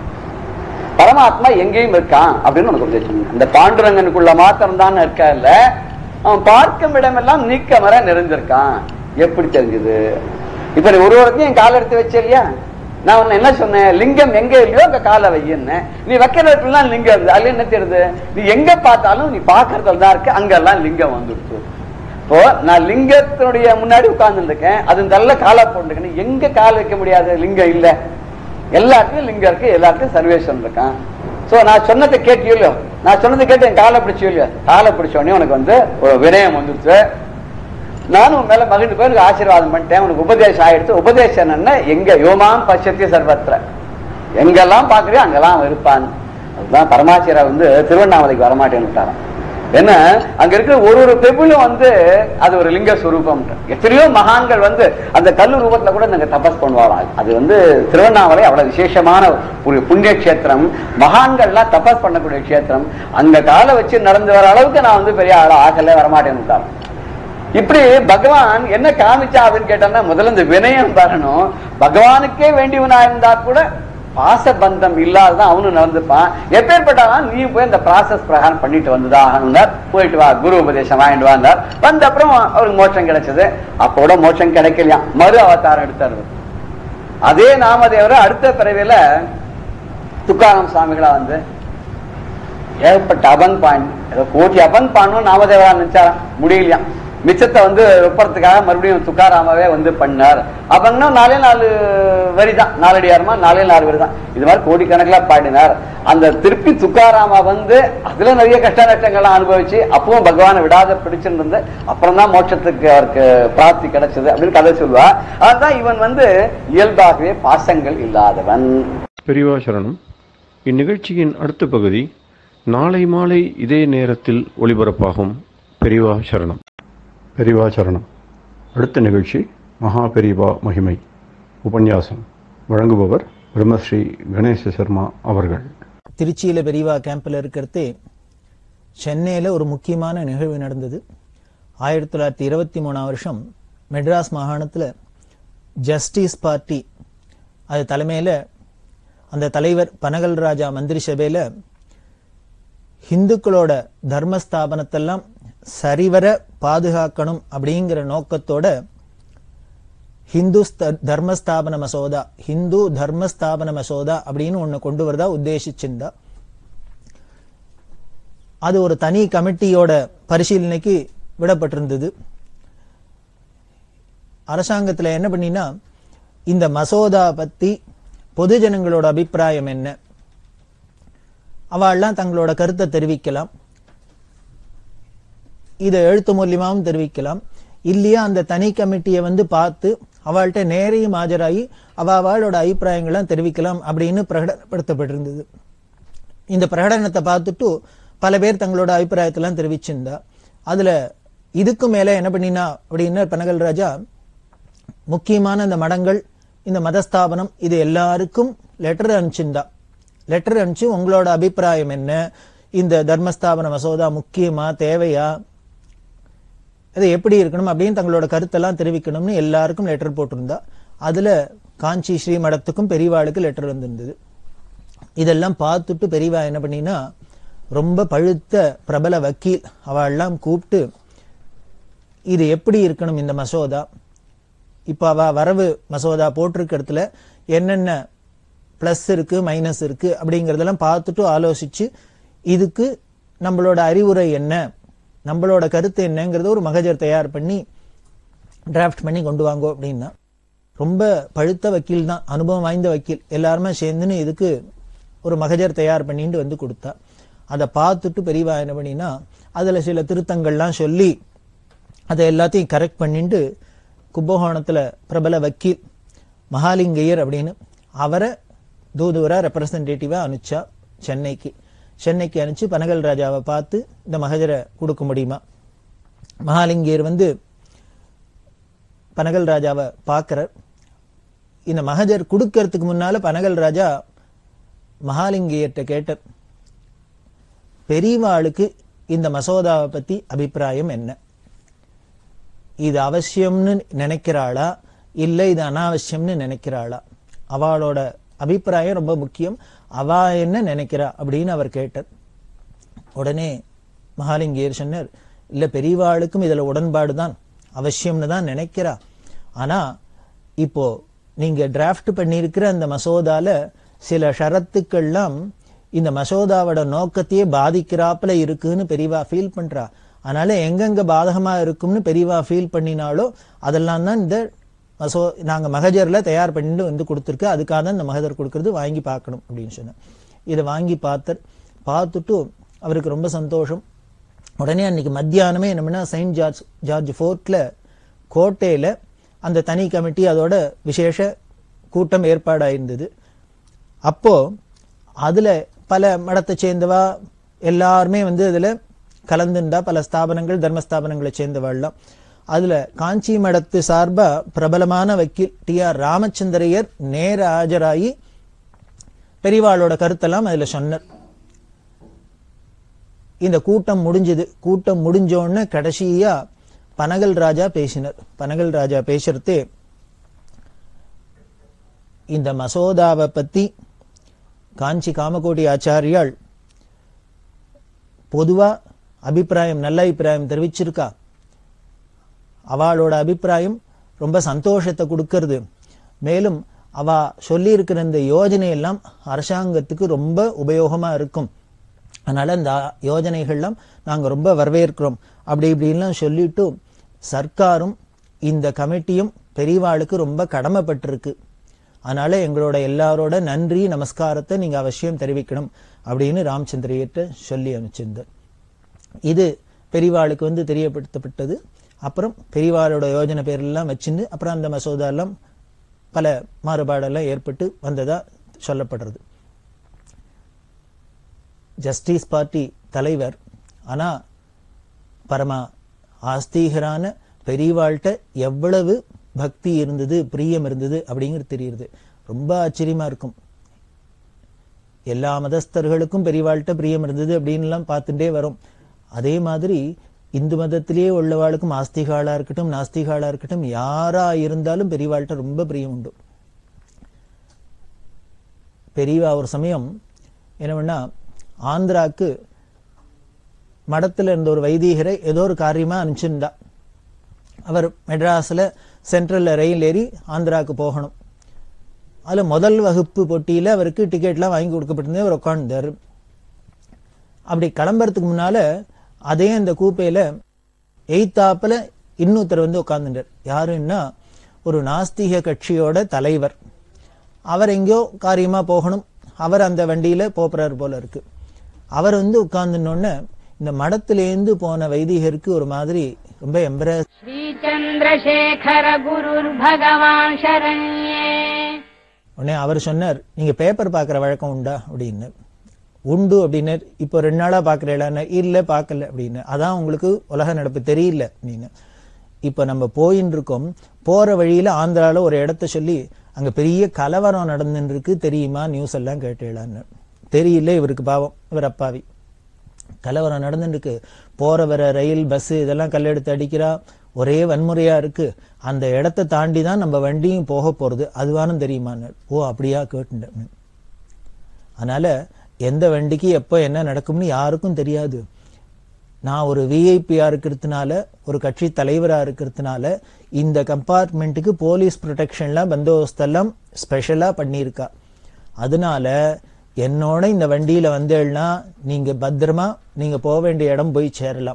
பரமாத்மா எங்கேயும் இருக்கான் அப்படின்னு உனக்கு உபதேசம் பண்ணேன். இந்த பாண்டுரங்கனுக்குள்ள மாத்திரம் தான் இருக்கா இல்ல அவன் பார்க்கும் இடமெல்லாம் நீக்க மர நிறைஞ்சிருக்கான் எப்படி தெரிஞ்சது இப்ப நீ ஒரு ஒருத்தையும் என் காலை எடுத்து வச்ச இல்லையா நான் உன்னை என்ன சொன்னேன் லிங்கம் எங்க இல்லையோ அங்க காலை வையின்னு நீ வைக்கிற இடத்துலாம் லிங்கம் இருக்கு அதுல என்ன தெரியுது நீ எங்க பார்த்தாலும் நீ பாக்குறதுல தான் இருக்கு அங்கெல்லாம் லிங்கம் வந்துடுச்சு இப்போ நான் லிங்கத்தினுடைய முன்னாடி உட்கார்ந்து இருக்கேன் அது நல்ல காலை போட்டுருக்கேன் எங்க கால் வைக்க முடியாது லிங்கம் இல்ல எல்லாத்துக்கும் லிங்கம் இருக்கு எல்லாத்துக்கும் சர்வேஸ்வரன் இருக்கான் சோ நான் சொன்னதை கேட்டியோ இல்லையோ நான் சொன்னதை கேட்டு என் காலை பிடிச்சியோ இல்லையோ காலை பிடிச்ச உடனே உனக்கு வந்து ஒரு வினயம் வந்துருச்சு நானும் உன் மேல மகிழ்ந்து போய் உனக்கு ஆசீர்வாதம் பண்ணிட்டேன் உனக்கு உபதேசம் ஆயிடுச்சு உபதேசம் என்னன்னா எங்க யோமாம் பட்சத்திய சர்வத்திர எங்கெல்லாம் பாக்குறியோ அங்கெல்லாம் அவன் இருப்பான் அதுதான் பரமாச்சியரா வந்து திருவண்ணாமலைக்கு வரமாட்டேன்னு விட்டாராம் என்ன அங்க இருக்கிற ஒரு ஒரு பெபிளும் வந்து அது ஒரு லிங்க சுரூபம் எத்தனையோ மகான்கள் வந்து அந்த கல்லு ரூபத்துல கூட நாங்க தபஸ் பண்ணுவாராம் அது வந்து திருவண்ணாமலை அவ்வளவு விசேஷமான ஒரு புண்ணிய கஷேத்திரம் மகான்கள்லாம் தபஸ் பண்ணக்கூடிய கஷேத்திரம் அங்க காலை வச்சு நடந்து வர அளவுக்கு நான் வந்து பெரிய ஆளா ஆகல வரமாட்டேன்னு விட்டாராம் இப்படி பகவான் என்ன காமிச்சா அப்படின்னு கேட்டோம்னா முதல்ல இந்த வினயம் வரணும் பகவானுக்கே வேண்டியவனா இருந்தா கூட பாசபந்தம் இல்லாததான் அவனும் நடந்துப்பான் எப்பேற்பட்டாலும் நீ போய் இந்த ப்ராசஸ் பிரகாரம் பண்ணிட்டு வந்துதான் ஆகணும்னார் போயிட்டு வா குரு உபதேசம் வாங்கிட்டு வந்தார் வந்த அப்புறம் அவருக்கு மோட்சம் கிடைச்சது அப்போட மோட்சம் கிடைக்கலையாம் மறு அவதாரம் எடுத்தார் அவர். அதே நாமதேவரை அடுத்த பிறவியில துக்காராம் சுவாமிகளா வந்து ஏகப்பட்ட அபங் பாண்ட் ஏதோ கோட்டி அபங் பாண்டும் நாமதேவரா நினைச்சாராம் முடியலையாம் மிச்சத்தை வந்து வெப்பறதுக்காக மறுபடியும் துக்காராமாவே வந்து பண்ணார் அபங்னா நாலே நாலு வரி தான் நாலடியாரமா நாலே நாலு வரி தான் இது மாதிரி கோடிக்கணக்கில் பாடினார் அந்த திருப்பி துக்காராமா வந்து அதுல நிறைய கஷ்ட நஷ்டங்கள்லாம் அனுபவிச்சு அப்பவும் பகவானை விடாத பிடிச்சிருந்து அப்புறம் தான் மோட்சத்துக்கு அவருக்கு பிராப்தி கிடைச்சது அப்படின்னு கதை சொல்லுவா அதுதான் இவன் வந்து இயல்பாகவே பாசங்கள் இல்லாதவன் பெரியவா சரணம் இந்நிகழ்ச்சியின் அடுத்த பகுதி நாளை மாலை இதே நேரத்தில் ஒளிபரப்பாகும் பெரியவா சரணம் பெரியவா சரணம் அடுத்த நிகழ்ச்சி மகா பெரியவா மகிமை உபன்யாசம் வழங்குபவர் பிரம்மஸ்ரீ கணேச சர்மா அவர்கள் திருச்சியில பெரியவா கேம்ப்ல இருக்கிறது சென்னையில ஒரு முக்கியமான நிகழ்வு நடந்தது ஆயிரத்தி தொள்ளாயிரத்தி இருபத்தி மூணாம் வருஷம் மெட்ராஸ் மாகாணத்துல ஜஸ்டிஸ் பார்ட்டி அது தலைமையில அந்த தலைவர் பனகல் ராஜா மந்திரி சபையில ஹிந்துக்களோட தர்மஸ்தாபனத்தெல்லாம் சரிவர பாதுகாக்கணும் அப்படிங்கிற நோக்கத்தோட ஹிந்து ஸ்த- தர்மஸ்தாபன மசோதா ஹிந்து தர்மஸ்தாபன மசோதா அப்படின்னு ஒண்ணு கொண்டு வரதா உத்தேசிச்சிருந்தா அது ஒரு தனி கமிட்டியோட பரிசீலனைக்கு விடப்பட்டிருந்தது அரசாங்கத்துல என்ன பண்ணினா இந்த மசோதா பத்தி பொதுஜனங்களோட அபிப்பிராயம் என்ன அவள்லாம் தங்களோட கருத்தை தெரிவிக்கலாம் இதை எழுத்து மூலியமாவும் தெரிவிக்கலாம் இல்லையா அந்த தனி கமிட்டியை வந்து பார்த்து அவள்கிட்ட நேரையும் ஆஜராகி அவ அவளோட அபிப்பிராயங்கள்லாம் தெரிவிக்கலாம் அப்படின்னு பிரகடனப்படுத்தப்பட்டிருந்தது இந்த பிரகடனத்தை பார்த்துட்டு பல பேர் தங்களோட அபிப்பிராயத்தெல்லாம் தெரிவிச்சிருந்தா அதுல இதுக்கு மேல என்ன பண்ணினா அப்படின்னா பனகல் ராஜா முக்கியமான இந்த மடங்கள் இந்த மதஸ்தாபனம் இது எல்லாருக்கும் லெட்டர் அனுப்பிச்சிருந்தா லெட்டர் அனுப்பிச்சு உங்களோட அபிப்பிராயம் என்ன இந்த தர்மஸ்தாபன மசோதா முக்கியமா தேவையா அது எப்படி இருக்கணும் அப்படின்னு தங்களோட கருத்தெல்லாம் தெரிவிக்கணும்னு எல்லாருக்கும் லெட்டர் போட்டிருந்தா அதுல காஞ்சி ஸ்ரீ மடத்துக்கும் பெரியவாளுக்கு லெட்டர் வந்திருந்தது இதெல்லாம் பார்த்துட்டு பெரியவா என்ன பண்ணினா ரொம்ப பழுத்த பிரபல வக்கீல் அவெல்லாம் கூப்பிட்டு இது எப்படி இருக்கணும் இந்த மசோதா இப்ப அவ வரவு மசோதா போட்டிருக்கிறதுல என்னென்ன பிளஸ் இருக்கு மைனஸ் இருக்கு அப்படிங்கறதெல்லாம் பார்த்துட்டு ஆலோசிச்சு இதுக்கு நம்மளோட அறிவுரை என்ன நம்மளோட கருத்து என்னங்கிறத ஒரு மகஜர் தயார் பண்ணி டிராஃப்ட் பண்ணி கொண்டு வாங்கோ அப்படின்னா ரொம்ப பழுத்த வக்கீல் தான் அனுபவம் வாய்ந்த வக்கீல் எல்லாருமே சேர்ந்துன்னு இதுக்கு ஒரு மகஜர் தயார் பண்ணிட்டு வந்து கொடுத்தா அதை பார்த்துட்டு பெரியவா என்ன பண்ணினா அதுல சில திருத்தங்கள்லாம் சொல்லி அதை எல்லாத்தையும் கரெக்ட் பண்ணிட்டு கும்பகோணத்துல பிரபல வக்கீல் மகாலிங்கையர் அப்படின்னு அவரை தூதுவரா ரெப்ரசன்டேட்டிவா அனுப்பிச்சா சென்னைக்கு சென்னைக்கு அனுப்பிச்சு பனகல் ராஜாவை பார்த்து இந்த மகஜரை கொடுக்க முடியுமா மகாலிங்கையர் வந்து பனகல் ராஜாவை பார்க்கறார் இந்த மகஜர் கொடுக்கறதுக்கு முன்னால பனகல் ராஜா மகாலிங்கையர்கிட்ட கேட்டார் பெரியவாளுக்கு இந்த மசோதாவை பத்தி அபிப்பிராயம் என்ன இது அவசியம்னு நினைக்கிறாளா இல்ல இது அனாவசியம்னு நினைக்கிறாளா அவளோட அபிப்பிராயம் ரொம்ப முக்கியம் அவ என்ன நினைக்கிறா அப்படின்னு அவர் கேட்டார் உடனே மகாலிங்கேயர் சொன்னார் இல்ல பெரியவாளுக்கும் இதுல உடன்பாடு தான் அவசியம்னு தான் நினைக்கிறா ஆனா இப்போ நீங்க டிராஃப்ட் பண்ணியிருக்கிற அந்த மசோதால சில ஷரத்துக்கள்லாம் இந்த மசோதாவோட நோக்கத்தையே பாதிக்கிறாப்புல இருக்குன்னு பெரியவா ஃபீல் பண்றா அதனால எங்கெங்க பாதகமா இருக்கும்னு பெரியவா ஃபீல் பண்ணினாலோ அதெல்லாம் தான் இந்த மசோ நாங்க மகஜர்ல தயார் பண்ணிட்டு வந்து கொடுத்துருக்கு அதுக்காக தான் இந்த மகஜர் கொடுக்கறது வாங்கி பார்க்கணும் அப்படின்னு சொன்னேன் இதை வாங்கி பார்த்தர் பார்த்துட்டு அவருக்கு ரொம்ப சந்தோஷம் உடனே அன்னைக்கு மத்தியானமே என்ன பண்ணா செயின்ட் ஜார்ஜ் ஜார்ஜ் ஃபோர்ட்ல கோட்டையில அந்த தனி கமிட்டி அதோட விசேஷ கூட்டம் ஏற்பாடாயிருந்தது அப்போ அதுல பல மடத்தை சேர்ந்தவா எல்லாருமே வந்து அதுல கலந்துண்டா பல ஸ்தாபனங்கள் தர்ம ஸ்தாபனங்களை சேர்ந்தவாள்லாம் அதுல காஞ்சி மடத்து சார்பா பிரபலமான வக்கீல் டி ஆர் ராமச்சந்திரையர் நேர ஆஜராகி பெரியவாளோட கருத்தெல்லாம் அதுல சொன்னார் இந்த கூட்டம் முடிஞ்சது கூட்டம் முடிஞ்ச உடனே கடைசியா பனகல் ராஜா பேசினார் பனகல் ராஜா பேசுறதே இந்த மசோதாவை பத்தி காஞ்சி காமகோடி ஆச்சாரியாள் பொதுவா அபிப்பிராயம் நல்ல அபிப்பிராயம் தெரிவிச்சிருக்கா அவளோட அபிப்பிராயம் ரொம்ப சந்தோஷத்தை கொடுக்கறது மேலும் அவ சொல்லி இருக்கிற இந்த யோஜனை எல்லாம் அரசாங்கத்துக்கு ரொம்ப உபயோகமா இருக்கும் அதனால இந்த யோஜனைகள்லாம் நாங்க ரொம்ப வரவேற்கிறோம் அப்படி இப்படின்லாம் சொல்லிட்டு சர்க்காரும் இந்த கமிட்டியும் பெரியவாளுக்கு ரொம்ப கடமைப்பட்டிருக்கு அதனால எங்களோட எல்லாரோட நன்றி நமஸ்காரத்தை நீங்க அவசியம் தெரிவிக்கணும் அப்படின்னு ராமச்சந்திரையிட்ட சொல்லி அனுப்பிச்சிருந்தார் இது பெரியவாளுக்கு வந்து தெரியப்படுத்தப்பட்டது அப்புறம் பெரியவாளோட யோஜனை பேரெல்லாம் வச்சிருந்து அப்புறம் அந்த மசோதா எல்லாம் பல மாறுபாடெல்லாம் ஏற்பட்டு வந்ததா சொல்லப்படுறது ஜஸ்டிஸ் பார்ட்டி தலைவர் ஆனா பரமா ஆஸ்தீகரான பெரியவாள்கிட்ட எவ்வளவு பக்தி இருந்தது பிரியம் இருந்தது அப்படிங்கிறது தெரியுது ரொம்ப ஆச்சரியமா இருக்கும் எல்லா மதஸ்தர்களுக்கும் பெரியவாள்கிட்ட பிரியம் இருந்தது அப்படின்லாம் பார்த்துட்டே வரும் அதே மாதிரி இந்து மதத்திலேயே உள்ளவாளுக்கும் ஆஸ்திகாலா இருக்கட்டும் நாஸ்திகாலா இருக்கட்டும் யாரா இருந்தாலும் பெரியவாள்கிட்ட ரொம்ப பிரியம் உண்டு பெரியவா ஒரு சமயம் என்ன பண்ணா ஆந்திராக்கு மடத்துல இருந்த ஒரு வைதீகரை ஏதோ ஒரு காரியமா அனுப்பிச்சிருந்தா அவர் மெட்ராஸ்ல சென்ட்ரல்ல ரயில் ஏறி ஆந்திராக்கு போகணும் அதுல முதல் வகுப்பு போட்டியில அவருக்கு டிக்கெட்லாம் வாங்கி கொடுக்கப்பட்டிருந்தே அவர் உட்கார்ந்தார் அப்படி கிளம்புறதுக்கு முன்னால அதே அந்த கூப்பையில எய்த்தாப்புல இன்னொருத்தர் வந்து உட்கார்ந்துட்டார் யாருன்னா ஒரு நாஸ்திக கட்சியோட தலைவர் அவர் எங்கேயோ காரியமா போகணும் அவர் அந்த வண்டியில போறாரு போல இருக்கு அவர் வந்து உட்கார்ந்துனோடனே இந்த மடத்திலேந்து போன வைதிகருக்கு ஒரு மாதிரி ரொம்ப எம்பரஸ் श्रीचन्द्रशेखर गुरुर्भगवान् शरण्ये உடனே அவர் சொன்னார் நீங்க பேப்பர் பார்க்குற வழக்கம் உண்டா அப்படின்னு உண்டு அப்படின்னு இப்போ ரெண்டு நாளா பாக்குறீங்களான்னு இல்ல பார்க்கல அப்படின்னு அதான் உங்களுக்கு உலக நடப்பு தெரியல அப்படின்னு இப்போ நம்ம போயின்னு இருக்கோம் போற வழியில ஆந்திரால ஒரு இடத்த சொல்லி அங்க பெரிய கலவரம் நடந்துன்னு இருக்கு தெரியுமா நியூஸ் எல்லாம் கேட்டீங்களான்னு தெரியல இவருக்கு பாவம் இவர் அப்பாவி கலவரம் நடந்துருக்கு போற வர ரயில் பஸ் இதெல்லாம் கல்லெடுத்து அடிக்கிறா ஒரே வன்முறையா இருக்கு அந்த இடத்தை தாண்டி தான் நம்ம வண்டியும் போக போறது அதுவானும் தெரியுமான்னு ஓ அப்படியா கேட்டுட்டேன் அதனால எந்த வண்டிக்கு எப்போ என்ன நடக்கும்னு யாருக்கும் தெரியாது நான் ஒரு விஐபியா இருக்கிறதுனால ஒரு கட்சி தலைவரா இருக்கிறதுனால இந்த கம்பார்ட்மெண்ட்டுக்கு போலீஸ் ப்ரொடெக்ஷன்லாம் பந்தோபஸ்தெல்லாம் ஸ்பெஷலா பண்ணியிருக்கா அதனால என்னோட இந்த வண்டியில வந்தேன்னா நீங்க பத்திரமா நீங்க போக வேண்டிய இடம் போய் சேரலாம்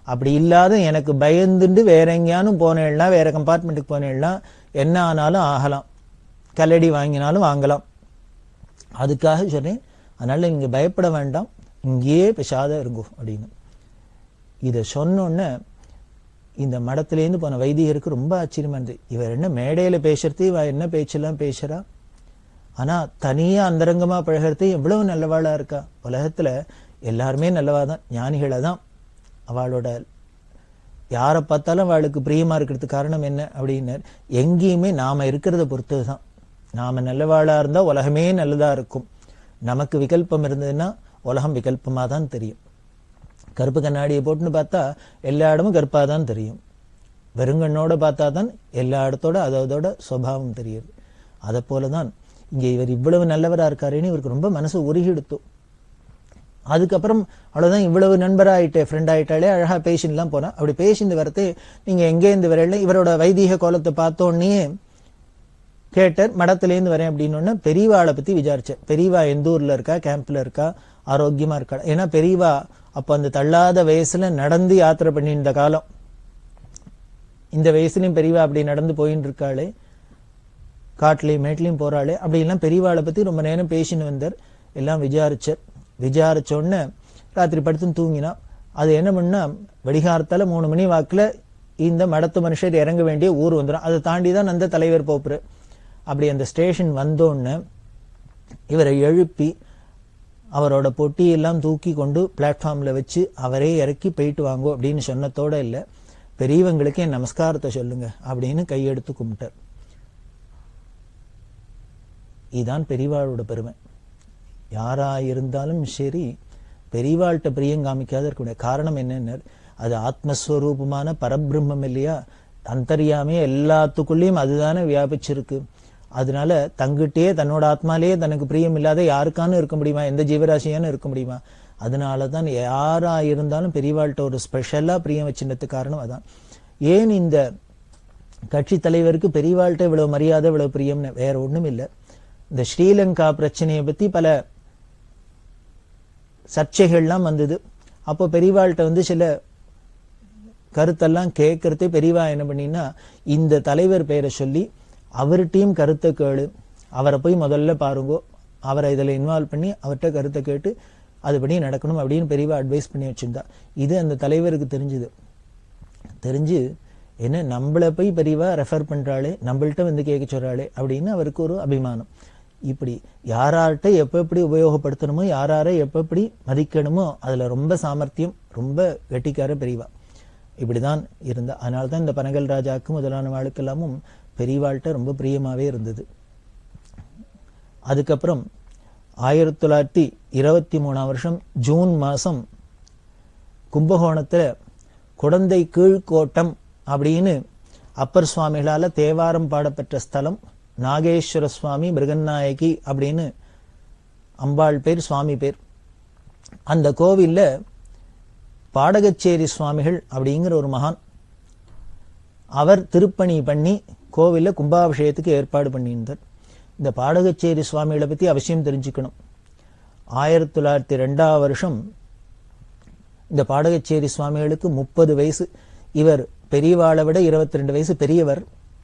அப்படி இல்லாத எனக்கு பயந்துண்டு வேற எங்கேயானும் போனேன்னா வேற கம்பார்ட்மெண்ட்டுக்கு போனேன்னா என்ன ஆனாலும் ஆகலாம் கல்லடி வாங்கினாலும் வாங்கலாம் அதுக்காக சொன்னேன் அதனால நீங்க பயப்பட வேண்டாம் இங்கேயே பெசாத இருங்கோ அப்படின்னு இதை சொன்னோன்னே இந்த மடத்திலேருந்து போன வைதிகருக்கு ரொம்ப ஆச்சரியமா இருந்தது இவர் என்ன மேடையில பேசுறது இவ என்ன பேச்செல்லாம் பேசுறா ஆனா தனியா அந்தரங்கமா பழகிறது எவ்வளவு நல்லவாளா இருக்கா உலகத்துல எல்லாருமே நல்லவா தான் ஞானிகளை தான் அவளோட யாரை பார்த்தாலும் அவளுக்கு பிரியமா இருக்கிறதுக்கு காரணம் என்ன அப்படின்னு எங்கேயுமே நாம இருக்கிறத பொறுத்தது தான் நாம நல்லவாளா இருந்தா உலகமே நல்லதா இருக்கும் நமக்கு விகல்பம் இருந்ததுன்னா உலகம் விகல்பமா தான் தெரியும் கருப்பு கண்ணாடியை போட்டுன்னு பார்த்தா எல்லா இடமும் கருப்பா தான் தெரியும் வெறுங்கண்ணோட பார்த்தா தான் எல்லா இடத்தோட அதோட சுவாவம் தெரியுது அதை போலதான் இங்க இவர் இவ்வளவு நல்லவரா இருக்காருன்னு இவருக்கு ரொம்ப மனசு உருகிடுத்து அதுக்கப்புறம் அவ்வளவுதான் இவ்வளவு நண்பராயிட்டே ஃப்ரெண்ட் ஆயிட்டாலே அழகா பேசின்லாம் போனா அப்படி பேசிந்து வரது நீங்க எங்கே இருந்து வரல இவரோட வைதீக கோலத்தை பார்த்தோன்னே கேட்டார் மடத்திலேருந்து வரேன் அப்படின்னு பெரியவாளை பத்தி விசாரிச்சேன் பெரியவா எந்த ஊர்ல இருக்கா கேம்ப்ல இருக்கா ஆரோக்கியமா இருக்கா ஏன்னா பெரியவா அப்ப அந்த தள்ளாத வயசுல நடந்து யாத்திரை பண்ணியிருந்த காலம் இந்த வயசுலயும் பெரியவா அப்படி நடந்து போயின்னு இருக்காளே காட்டுலயும் மேட்லயும் போறாளே அப்படி எல்லாம் பெரியவாளை பத்தி ரொம்ப நேரம் பேசின்னு வந்தார் எல்லாம் விசாரிச்சார் விசாரிச்ச உடனே ராத்திரி படுத்துன்னு தூங்கினா அது என்ன பண்ணா வெடிகாரத்தால மூணு மணி வாக்குல இந்த மடத்து மனுஷர் இறங்க வேண்டிய ஊர் வந்துடும் அதை தாண்டி தான் அந்த தலைவர் போப்புரு அப்படி அந்த ஸ்டேஷன் வந்தோடனே இவரை எழுப்பி அவரோட பொட்டியெல்லாம் தூக்கி கொண்டு பிளாட்ஃபார்ம்ல வச்சு அவரே இறக்கி போயிட்டு வாங்கோ அப்படின்னு சொன்னதோட இல்ல பெரியவங்களுக்கு என் நமஸ்காரத்தை சொல்லுங்க அப்படின்னு கையெடுத்து கும்பிட்டார் இதுதான் பெரியவாளோட பெருமை யாரா இருந்தாலும் சரி பெரியவாள்கிட்ட பிரியம் காமிக்காத இருக்க முடியாது காரணம் என்னன்னு அது ஆத்மஸ்வரூபமான பரபிரம்மம் இல்லையா அந்தரியாமே எல்லாத்துக்குள்ளேயும் அதுதானே வியாபிச்சிருக்கு அதனால தங்கிட்டே தன்னோட ஆத்மாலேயே தனக்கு பிரியம் இல்லாத யாருக்கானும் இருக்க முடியுமா எந்த ஜீவராசியானும் இருக்க முடியுமா அதனால தான் யாரா இருந்தாலும் பெரியவாள்கிட்ட ஒரு ஸ்பெஷலா பிரியம் வச்சிருந்ததுக்கு காரணம் அதான் ஏன் இந்த கட்சி தலைவருக்கு பெரியவாள்கிட்ட இவ்வளவு மரியாதை இவ்வளவு பிரியம்னு வேற ஒண்ணும் இல்லை இந்த ஸ்ரீலங்கா பிரச்சனையை பத்தி பல சர்ச்சைகள்லாம் வந்தது அப்போ பெரியவாள்கிட்ட வந்து சில கருத்தெல்லாம் கேட்கறதே பெரியவா என்ன பண்ணினா இந்த தலைவர் பெயரை சொல்லி அவர்கிட்டயும் கருத்தை கேளு அவரை போய் முதல்ல பாருங்கோ அவரை இதில் இன்வால்வ் பண்ணி அவர்கிட்ட கருத்தை கேட்டு அதுபடி நடக்கணும் அப்படின்னு பெரியவா அட்வைஸ் பண்ணி வச்சிருந்தா இது அந்த தலைவருக்கு தெரிஞ்சுது தெரிஞ்சு என்ன நம்மளை போய் பெரியவா ரெஃபர் பண்றாளே நம்மள்ட்ட வந்து கேட்க சொல்றாளே அப்படின்னு அவருக்கு ஒரு அபிமானம் இப்படி யாரார்கிட்ட எப்ப எப்படி உபயோகப்படுத்தணுமோ யாராரை எப்ப எப்படி மதிக்கணுமோ அதுல ரொம்ப சாமர்த்தியம் ரொம்ப கெட்டிக்கார பெரியவா இப்படிதான் இருந்தா அதனால தான் இந்த பனகல் ராஜாக்கு முதலான வாழ்க்கெல்லாமும் பெரியவாள்கிட்ட ரொம்ப பிரியமாவே இருந்தது அதுக்கப்புறம் ஆயிரத்தி தொள்ளாயிரத்தி இருபத்தி மூணாம் வருஷம் ஜூன் மாசம் கும்பகோணத்துல குடந்தை கீழ்கோட்டம் அப்படின்னு அப்பர் சுவாமிகளால தேவாரம் பாடப்பெற்ற ஸ்தலம் நாகேஸ்வர சுவாமி மிருகநாயகி அப்படின்னு அம்பாள் பேர் சுவாமி பேர் அந்த கோவில்ல பாடகச்சேரி சுவாமிகள் அப்படிங்கிற ஒரு மகான் அவர் திருப்பணி பண்ணி கோவில்ல கும்பாபிஷேகத்துக்கு ஏற்பாடு பண்ணியிருந்தார் இந்த பாடகச்சேரி சுவாமிகளை பத்தி அவசியம் தெரிஞ்சுக்கணும் ஆயிரத்தி தொள்ளாயிரத்தி ரெண்டாம் வருஷம் இந்த பாடகச்சேரி சுவாமிகளுக்கு முப்பது வயசு இவர் பெரியவாளை விட இருபத்தி ரெண்டு வயசு பெரியவர்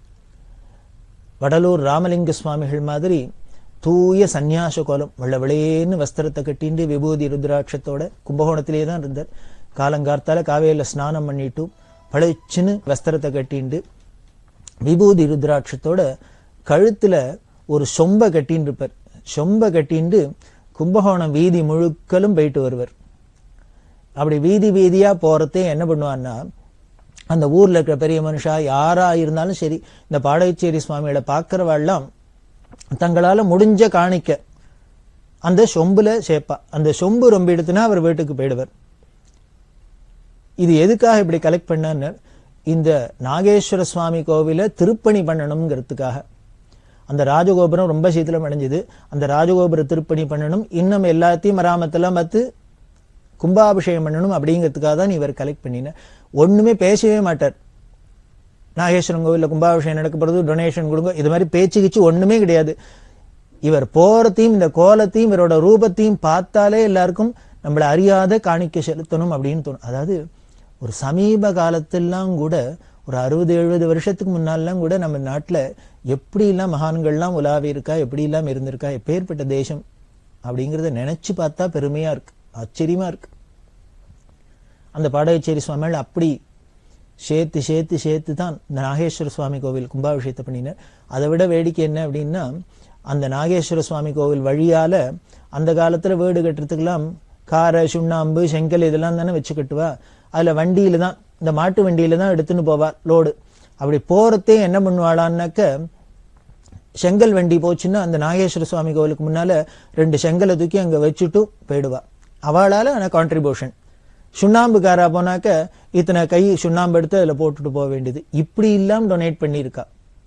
வடலூர் ராமலிங்க சுவாமிகள் மாதிரி தூய சந்நியாச கோலம் வெள்ள விளையேன்னு வஸ்திரத்தை கட்டிண்டு விபூதி ருத்ராட்சத்தோட கும்பகோணத்திலே தான் இருந்தார் காலங்கார்த்தால காவேரியில ஸ்நானம் பண்ணிட்டு பளிச்சுன்னு வஸ்திரத்தை கட்டிண்டு விபூதி ருத்ராட்சத்தோட கழுத்துல ஒரு சொம்ப கட்டின்னு இருப்பார் சொம்ப கட்டிண்டு கும்பகோணம் வீதி முழுக்கலும் போயிட்டு வருவர் அப்படி வீதி வீதியா போறதே என்ன பண்ணுவான்னா அந்த ஊர்ல இருக்கிற பெரிய மனுஷா யாரா இருந்தாலும் சரி இந்த பாடகச்சேரி சுவாமிகளை பார்க்கிறவாள்லாம் தங்களால முடிஞ்ச காணிக்க அந்த சொம்புல சேர்ப்பா அந்த சொம்பு ரொம்ப எடுத்துனா அவர் வீட்டுக்கு போயிடுவார் இது எதுக்காக இப்படி கலெக்ட் பண்ணான்னு இந்த நாகேஸ்வர சுவாமி கோவில திருப்பணி பண்ணணுங்கிறதுக்காக அந்த ராஜகோபுரம் ரொம்ப சீக்கிரம் அடைஞ்சது அந்த ராஜகோபுர திருப்பணி பண்ணணும் இன்னும் எல்லாத்தையும் மராமத்தெல்லாம் பார்த்து கும்பாபிஷேகம் பண்ணணும் அப்படிங்கிறதுக்காக தான் இவர் கலெக்ட் பண்ணின ஒண்ணுமே பேசவே மாட்டார் நாகேஸ்வரன் கோவில்ல கும்பாபிஷேகம் நடக்க போறது டொனேஷன் கொடுங்க இது மாதிரி பேச்சு கிச்சு ஒண்ணுமே கிடையாது இவர் போறதையும் இந்த கோலத்தையும் இவரோட ரூபத்தையும் பார்த்தாலே எல்லாருக்கும் நம்மள அறியாத காணிக்க செலுத்தணும் அப்படின்னு தோணும் அதாவது ஒரு சமீப காலத்திலாம் கூட ஒரு அறுபது எழுபது வருஷத்துக்கு முன்னாலாம் கூட நம்ம நாட்டுல எப்படிலாம் மகான்கள்லாம் உலாவி இருக்கா எப்படிலாம் இருந்திருக்கா எப்பேற்பட்ட தேசம் அப்படிங்கறத நினைச்சு பார்த்தா பெருமையா இருக்கு ஆச்சரியமா இருக்கு அந்த பாடகச்சேரி சுவாமிகள் அப்படி சேர்த்து சேர்த்து சேர்த்து தான் இந்த நாகேஸ்வர சுவாமி கோவில் கும்பாபிஷேகத்தை பண்ணினார் அதை விட வேடிக்கை என்ன அப்படின்னா அந்த நாகேஸ்வர சுவாமி கோவில் வழியால அந்த காலத்துல வீடு கட்டுறதுக்கெல்லாம் காரை சுண்ணாம்பு செங்கல் இதெல்லாம் தானே வச்சு கட்டுவா அதுல வண்டியில தான் இந்த மாட்டு வண்டியில தான் எடுத்துன்னு போவா லோடு அப்படி போறதே என்ன பண்ணுவாளான்னாக்க செங்கல் வண்டி போச்சுன்னா அந்த நாகேஸ்வர சுவாமி கோவிலுக்கு முன்னால ரெண்டு செங்கலை தூக்கி அங்க வச்சுட்டு போயிடுவா அவளால ஆனா கான்ட்ரிபியூஷன் சுண்ணாம்புக்காரா போனாக்க இத்தனை கை சுண்ணாம்பு எடுத்து அதுல போட்டுட்டு போக வேண்டியது இப்படி இல்லாம டொனேட் பண்ணியிருக்கா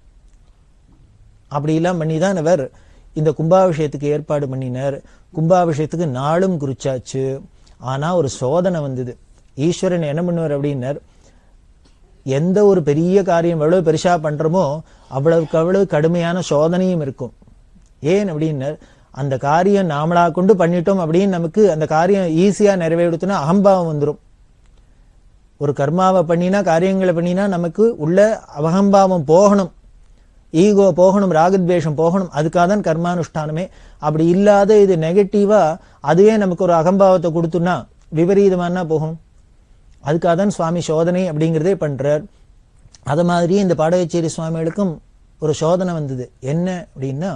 அப்படி எல்லாம் பண்ணி தான் இவர் இந்த கும்பாபிஷேகத்துக்கு ஏற்பாடு பண்ணினார் கும்பாபிஷேகத்துக்கு நாளும் குறிச்சாச்சு ஆனா ஒரு சோதனை வந்தது ஈஸ்வரன் என்ன பண்ணுவார் அப்படின்னார் எந்த ஒரு பெரிய காரியம் எவ்வளவு பெருசா பண்றோமோ அவ்வளவுக்கு அவ்வளவு கடுமையான சோதனையும் இருக்கும் ஏன் அப்படின்னார் அந்த காரியம் நாமளா கொண்டு பண்ணிட்டோம் அப்படின்னு நமக்கு அந்த காரியம் ஈஸியா நிறைவேறுத்துனா அகம்பாவம் வந்துடும் ஒரு கர்மாவை பண்ணினா காரியங்களை பண்ணினா நமக்கு உள்ள அகம்பாவம் போகணும் ஈகோ போகணும் ராகத்வேஷம் போகணும் அதுக்காக தான் கர்மானுஷ்டானமே அப்படி இல்லாத இது நெகட்டிவா அதுவே நமக்கு ஒரு அகம்பாவத்தை கொடுத்துன்னா விபரீதமானா போகும் அதுக்காக தான் சுவாமி சோதனை அப்படிங்கிறதே பண்றார் அது மாதிரியே இந்த பாடகச்சேரி சுவாமிகளுக்கும் ஒரு சோதனை வந்தது என்ன அப்படின்னா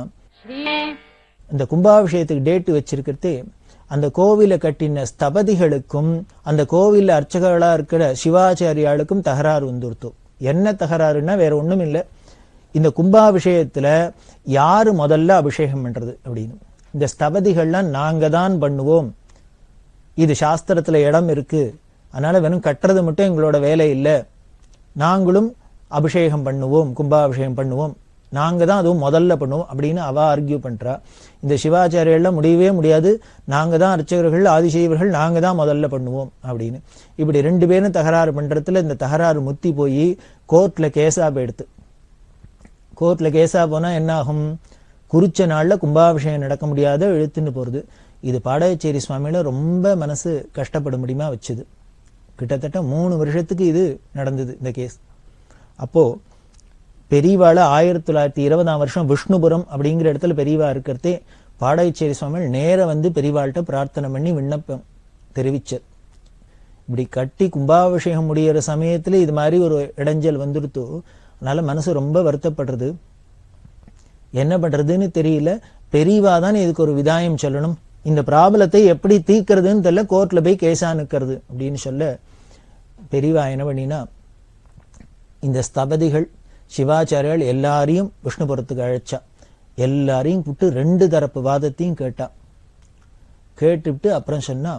இந்த கும்பாபிஷேகத்துக்கு டேட் வச்சிருக்கிறதே அந்த கோவிலை கட்டின ஸ்தபதிகளுக்கும் அந்த கோவில்ல அர்ச்சகர்களா இருக்கிற சிவாச்சாரியாளுக்கும் தகராறு வந்துருத்தோம் என்ன தகராறுன்னா வேற ஒண்ணும் இல்லை இந்த கும்பாபிஷேகத்துல யாரு முதல்ல அபிஷேகம் பண்றது அப்படின்னு இந்த ஸ்தபதிகள்லாம் நாங்க தான் பண்ணுவோம் இது சாஸ்திரத்துல இடம் இருக்கு அதனால வெறும் கட்டுறது மட்டும் எங்களோட வேலை இல்லை நாங்களும் அபிஷேகம் பண்ணுவோம் கும்பாபிஷேகம் பண்ணுவோம் நாங்க தான் அதுவும் முதல்ல பண்ணுவோம் அப்படின்னு அவ ஆர்கியூ பண்றா இந்த சிவாச்சாரியெல்லாம் முடியவே முடியாது நாங்க தான் அர்ச்சகர்கள் ஆதிசைவர்கள் நாங்க தான் முதல்ல பண்ணுவோம் அப்படின்னு இப்படி ரெண்டு பேரும் தகராறு பண்றதுல இந்த தகராறு முத்தி போய் கோர்ட்ல கேஸா போயிடுத்து கோர்ட்ல கேஸா போனா என்ன ஆகும் குறிச்ச நாள்ல கும்பாபிஷேகம் நடக்க முடியாத இழுத்துன்னு போறது இது பாடகச்சேரி சுவாமியில ரொம்ப மனசு கஷ்டப்பட முடியுமா வச்சுது கிட்டத்தட்ட மூணு வருஷத்துக்கு இது நடந்தது இந்த கேஸ் அப்போ பெரியவாள ஆயிரத்தி தொள்ளாயிரத்தி இருபதாம் வருஷம் விஷ்ணுபுரம் அப்படிங்கிற இடத்துல பெரியவா இருக்கிறதே பாடகச்சேரி சுவாமிகள் நேர வந்து பெரியவாள்கிட்ட பிரார்த்தனை பண்ணி விண்ணப்பம் தெரிவிச்சார் இப்படி கட்டி கும்பாபிஷேகம் முடியிற சமயத்துல இது மாதிரி ஒரு இடைஞ்சல் வந்துடுத்தோ அதனால மனசு ரொம்ப வருத்தப்படுறது என்ன பண்றதுன்னு தெரியல பெரியவா தான் இதுக்கு ஒரு விதாயம் சொல்லணும் இந்த பிராபலத்தை எப்படி தீக்கிறதுன்னு தெரியல கோர்ட்ல போய் கேஸா நிக்கிறது அப்படின்னு சொல்ல பெரியவா என்ன பண்ணினா இந்த ஸ்தபதிகள் சிவாச்சாரியால் எல்லாரையும் விஷ்ணுபுரத்துக்கு அழைச்சா எல்லாரையும் கூப்பிட்டு ரெண்டு தரப்பு வாதத்தையும் கேட்டா கேட்டுவிட்டு அப்புறம் சொன்னா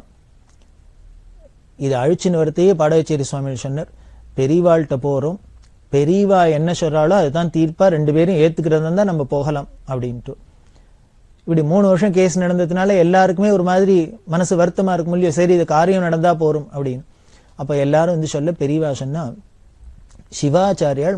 இது அழிச்சின்னு வரத்தையே பாடகச்சேரி சுவாமி சொன்னார் பெரியவாள்கிட்ட போறோம் பெரியவா என்ன சொல்றாளோ அதுதான் தீர்ப்பா ரெண்டு பேரும் ஏத்துக்கிறதா தான் நம்ம போகலாம் அப்படின்ட்டு இப்படி மூணு வருஷம் கேஸ் நடந்ததுனால எல்லாருக்குமே ஒரு மாதிரி மனசு வருத்தமா இருக்கும் இல்லையோ சரி இது காரியம் நடந்தா போறோம் அப்படின்னு அப்ப எல்லாரும் வந்து சொல்ல பெரியவா சொன்னா சிவாச்சாரியால்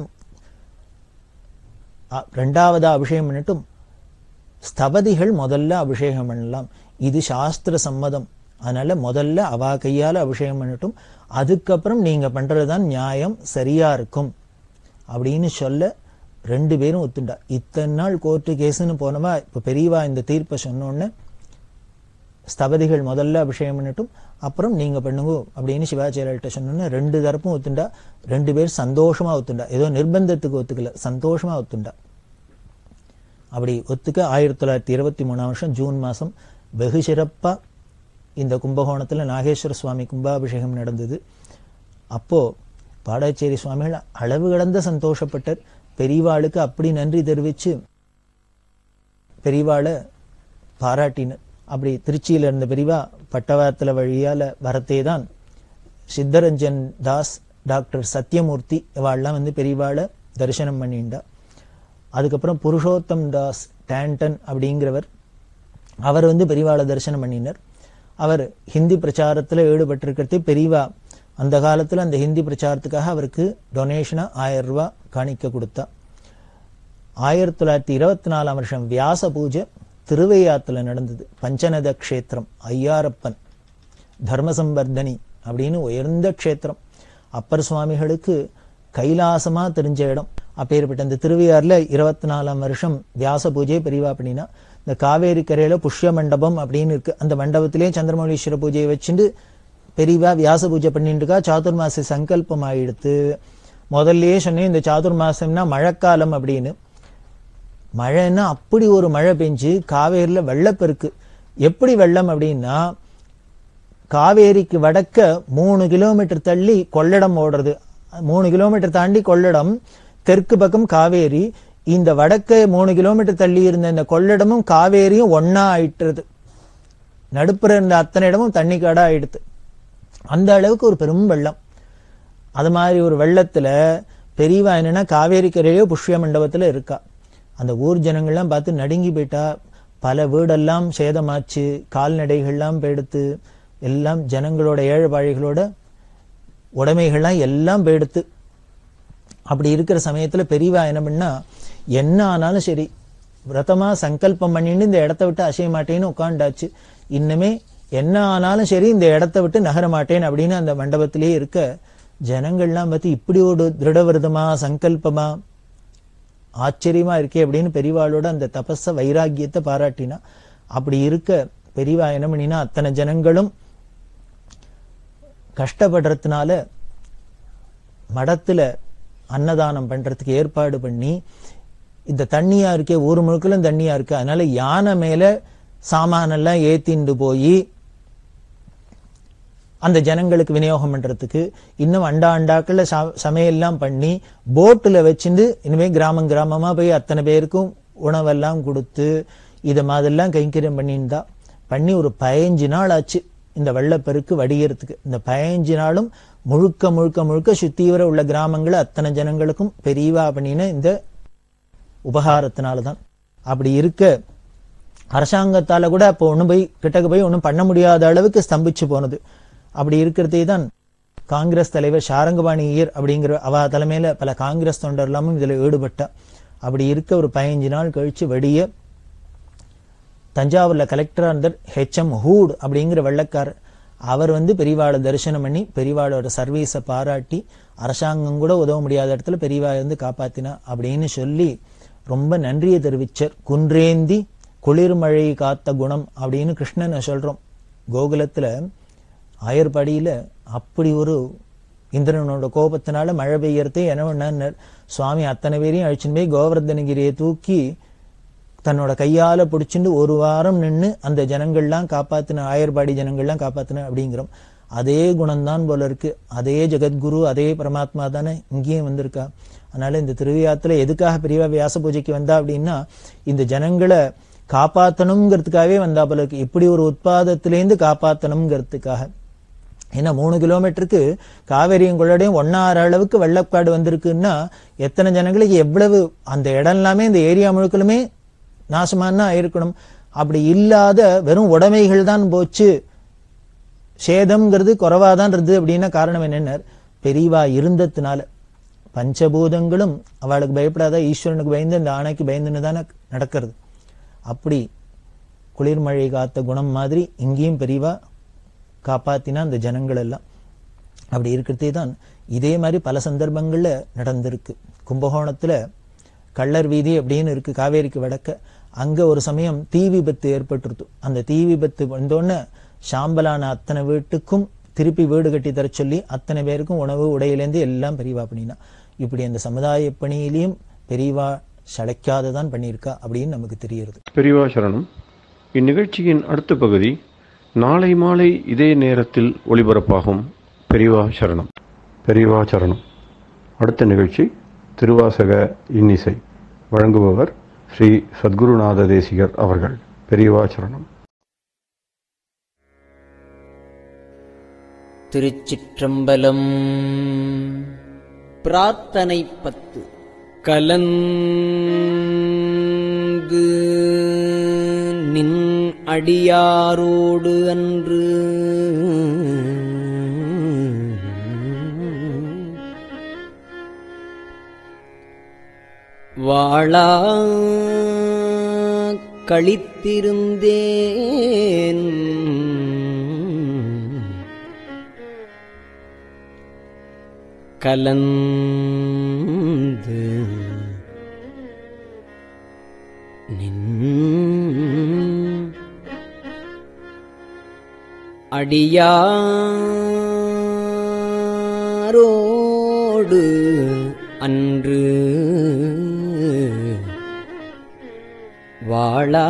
அ- ரெண்டாவதா அபிஷேகம் பண்ணட்டும் ஸ்தபதிகள் முதல்ல அபிஷேகம் பண்ணலாம் இது சாஸ்திர சம்மதம் அதனால முதல்ல அவா கையால அபிஷேகம் பண்ணட்டும் அதுக்கப்புறம் நீங்க பண்றதுதான் நியாயம் சரியா இருக்கும் அப்படின்னு சொல்ல ரெண்டு பேரும் ஒத்துண்டா இத்தனை நாள் கோர்ட்டு கேஸ்னு போனவா இப்ப பெரியவா இந்த தீர்ப்பை சொன்னோன்னு ஸ்தபதிகள் முதல்ல அபிஷேகம் பண்ணட்டும் அப்புறம் நீங்க பண்ணுங்க அப்படின்னு சிவாச்சாரியர்கிட்ட சொன்னோன்னு ரெண்டு தரப்பும் ஒத்துண்டா ரெண்டு பேர் சந்தோஷமா ஒத்துண்டா ஏதோ நிர்பந்தத்துக்கு ஒத்துக்கல சந்தோஷமா ஒத்துண்டா அப்படி ஒத்துக்க ஆயிரத்தி தொள்ளாயிரத்தி இருபத்தி மூணாம் வருஷம் ஜூன் மாசம் வெகு சிறப்பா இந்த கும்பகோணத்துல நாகேஸ்வர சுவாமி கும்பாபிஷேகம் நடந்தது அப்போ பாடாச்சேரி சுவாமிகள் அளவு கடந்த சந்தோஷப்பட்டார் பெரியவாளுக்கு அப்படி நன்றி தெரிவிச்சு பெரியவாளை பாராட்டினர் அப்படி திருச்சியில இருந்த பெரியவா பட்டவாத்துல வழியால வரத்தே தான் சித்தரஞ்சன் தாஸ் டாக்டர் சத்யமூர்த்தி இவாள்லாம் வந்து பெரியவாளை தரிசனம் பண்ணிண்டா அதுக்கப்புறம் புருஷோத்தம் தாஸ் டேண்டன் அப்படிங்கிறவர் அவர் வந்து பெரியவாளை தரிசனம் பண்ணினார் அவர் ஹிந்தி பிரச்சாரத்துல ஈடுபட்டிருக்கிறது பெரியவா அந்த காலத்துல அந்த ஹிந்தி பிரச்சாரத்துக்காக அவருக்கு டொனேஷனா ஆயிரம் ரூபாய் காணிக்க கொடுத்தா ஆயிரத்தி தொள்ளாயிரத்தி இருபத்தி நாலாம் வருஷம் வியாச பூஜை திருவையாத்துல நடந்தது பஞ்சநத க்ஷேத்திரம் ஐயாரப்பன் தர்மசம்பர்தனி அப்படின்னு உயர்ந்த க்ஷேத்திரம் அப்பர் சுவாமிகளுக்கு கைலாசமா தெரிஞ்ச இடம் அப்பேற்பட்ட இந்த திருவையாறுல இருபத்தி நாலாம் வருஷம் வியாச பூஜை பெரியவா பண்ணினா இந்த காவேரி கரையில புஷ்ய மண்டபம் அப்படின்னு இருக்கு அந்த மண்டபத்திலே சந்திரமௌலீஸ்வர பூஜையை வச்சுட்டு பெரியவா வியாச பூஜை பண்ணிட்டு இருக்கா சாதுர்மாச சங்கல்பம் ஆயிடுத்து முதல்லயே சொன்னேன் இந்த சாதுர்மாசம்னா மழைக்காலம் அப்படின்னு மழைன்னா அப்படி ஒரு மழை பெஞ்சு காவேரியில வெள்ளப்பெருக்கு எப்படி வெள்ளம் அப்படின்னா காவேரிக்கு வடக்க மூணு கிலோமீட்டர் தள்ளி கொள்ளடம் ஓடுறது மூணு கிலோமீட்டர் தாண்டி கொள்ளடம் தெற்கு பக்கம் காவேரி இந்த வடக்க மூணு கிலோமீட்டர் தள்ளி இருந்த இந்த கொள்ளடமும் காவேரியும் ஒன்னா ஆயிட்டுறது நடுப்புற இருந்த அத்தனை இடமும் தண்ணி காடா ஆயிடுது அந்த அளவுக்கு ஒரு பெரும் வெள்ளம் அது மாதிரி ஒரு வெள்ளத்துல பெரியவா என்னன்னா காவேரி கரையோ புஷ்ய மண்டபத்துல இருக்கா அந்த ஊர் ஜனங்கள்லாம் பார்த்து நடுங்கி போயிட்டா பல வீடெல்லாம் சேதமாச்சு கால்நடைகள்லாம் போயிடுத்து எல்லாம் ஜனங்களோட ஏழைப்பாழைகளோட உடைமைகள்லாம் எல்லாம் போயிடுத்து அப்படி இருக்கிற சமயத்துல பெரியவா என்ன பண்ணா என்ன ஆனாலும் சரி விரதமா சங்கல்பம் பண்ணிட்டு இந்த இடத்த விட்டு அசைய மாட்டேன்னு உட்காண்டாச்சு இன்னுமே என்ன ஆனாலும் சரி இந்த இடத்த விட்டு நகர மாட்டேன் அப்படின்னு அந்த மண்டபத்திலேயே இருக்க ஜனங்கள்லாம் பார்த்து இப்படி ஒரு திருடவிரதமா சங்கல்பமா ஆச்சரியமா இருக்கே அப்படின்னு பெரியவாளோட அந்த தபஸ வைராக்கியத்தை பாராட்டினா அப்படி இருக்க பெரியவா என்ன பண்ணினா அத்தனை ஜனங்களும் கஷ்டப்படுறதுனால மடத்துல அன்னதானம் பண்றதுக்கு ஏற்பாடு பண்ணி இந்த தண்ணியா இருக்கே ஊர் முழுக்கலும் தண்ணியா இருக்கு அதனால யானை மேல சாமானெல்லாம் ஏத்திண்டு போய் அந்த ஜனங்களுக்கு விநியோகம் பண்றதுக்கு இன்னும் அண்டா அண்டாக்கள் சமையல்லாம் பண்ணி போட்டுல வச்சுட்டு இனிமே கிராமம் கிராமமா போய் அத்தனை பேருக்கும் உணவெல்லாம் கொடுத்து இதை மாதிரிலாம் கைங்கரியம் பண்ணியிருந்தா பண்ணி ஒரு பதினஞ்சு நாள் ஆச்சு இந்த வெள்ளப்பெருக்கு வடிகிறதுக்கு இந்த பதினஞ்சு நாளும் முழுக்க முழுக்க முழுக்க சுத்தீவிர உள்ள கிராமங்கள் அத்தனை ஜனங்களுக்கும் பெரியவா பண்ணின இந்த உபகாரத்தினாலதான் அப்படி இருக்க அரசாங்கத்தால கூட அப்போ ஒண்ணும் போய் கிட்டக்கு போய் ஒண்ணும் பண்ண முடியாத அளவுக்கு ஸ்தம்பிச்சு போனது அப்படி இருக்கிறதே தான் காங்கிரஸ் தலைவர் ஷாரங்கபாணி ஐயர் அப்படிங்கிற அவ தலைமையில பல காங்கிரஸ் தொண்டர் எல்லாமும் இதுல ஈடுபட்டா அப்படி இருக்க ஒரு பதினஞ்சு நாள் கழிச்சு வெடிய தஞ்சாவூர்ல கலெக்டரா இருந்தார் ஹெச்எம் ஹூட் அப்படிங்கிற வெள்ளக்காரர் அவர் வந்து பெரியவாளை தரிசனம் பண்ணி பெரியவாளோட சர்வீஸை பாராட்டி அரசாங்கம் கூட உதவ முடியாத இடத்துல பெரியவா வந்து காப்பாத்தினா அப்படின்னு சொல்லி ரொம்ப நன்றியை தெரிவிச்சார் குன்றேந்தி குளிர்மழை காத்த குணம் அப்படின்னு கிருஷ்ணனை சொல்றோம் கோகுலத்துல ஆயர்பாடியில அப்படி ஒரு இந்திரனோட கோபத்தினால மழை பெய்யறதே என்ன பண்ணார் சுவாமி அத்தனை பேரையும் அழிச்சுன்னு போய் கோவர்தனகிரியை தூக்கி தன்னோட கையால பிடிச்சிட்டு ஒரு வாரம் நின்னு அந்த ஜனங்கள்லாம் காப்பாத்தின ஆயர்பாடி ஜனங்கள்லாம் காப்பாத்தின அப்படிங்கிறோம் அதே குணம்தான் போல இருக்கு அதே ஜெகத்குரு அதே பரமாத்மா தானே இங்கேயும் வந்திருக்கா அதனால இந்த திருவிழாத்துல எதுக்காக பெரியவா வியாச பூஜைக்கு வந்தா அப்படின்னா இந்த ஜனங்களை காப்பாத்தணுங்கிறதுக்காகவே வந்தா போல இருக்கு இப்படி ஒரு உட்பாதத்திலேருந்து காப்பாத்தணுங்கிறதுக்காக ஏன்னா மூணு கிலோமீட்டருக்கு காவேரியும் கொள்ளடையும் ஒன்னாறு அளவுக்கு வெள்ளக்காடு வந்திருக்குன்னா எத்தனை ஜனங்களுக்கு எவ்வளவு அந்த இடம் எல்லாமே இந்த ஏரியா முழுக்களுமே நாசமானா இருக்கணும் அப்படி இல்லாத வெறும் உடைமைகள் தான் போச்சு சேதம்ங்கிறது குறைவாதான் இருந்தது அப்படின்னா காரணம் என்னென்ன பெரியவா இருந்ததுனால பஞ்சபூதங்களும் அவளுக்கு பயப்படாத ஈஸ்வரனுக்கு பயந்து இந்த ஆணைக்கு பயந்துன்னு தானே நடக்கிறது அப்படி குளிர்மழை காத்த குணம் மாதிரி இங்கேயும் பெரியவா காப்பாத்தினா அந்த ஜனங்கள் எல்லாம் அப்படி இருக்கிறதே தான் இதே மாதிரி பல சந்தர்ப்பங்கள்ல நடந்திருக்கு கும்பகோணத்துல கள்ளர் வீதி அப்படின்னு இருக்கு காவேரிக்கு வடக்க அங்க ஒரு சமயம் தீ விபத்து ஏற்பட்டுருது அந்த தீ விபத்து வந்தோடனே சாம்பலான அத்தனை வீட்டுக்கும் திருப்பி வீடு கட்டி தர சொல்லி அத்தனை பேருக்கும் உணவு உடையிலேருந்து எல்லாம் பெரியவா பண்ணினா இப்படி அந்த சமுதாய பணியிலையும் பெரியவா சளைக்காததான் பண்ணியிருக்கா அப்படின்னு நமக்கு தெரியுது பெரியவா சரணம் இந்நிகழ்ச்சியின் அடுத்த பகுதி நாளை மாலை இதே நேரத்தில் ஒளிபரப்பாகும் பெரியவா சரணம் பெரியவா சரணம் அடுத்த நிகழ்ச்சி திருவாசக இன்னிசை வழங்குபவர் ஸ்ரீ சத்குருநாத தேசிகர் அவர்கள் பெரியவா சரணம் திருச்சிற்றம்பலம் பிரார்த்தனை பத்து கலந்து நின் அடியாரோடு அன்று வாழா கழித்திருந்தேன் கலந்து நின் அடியாரோடு அன்று வாழா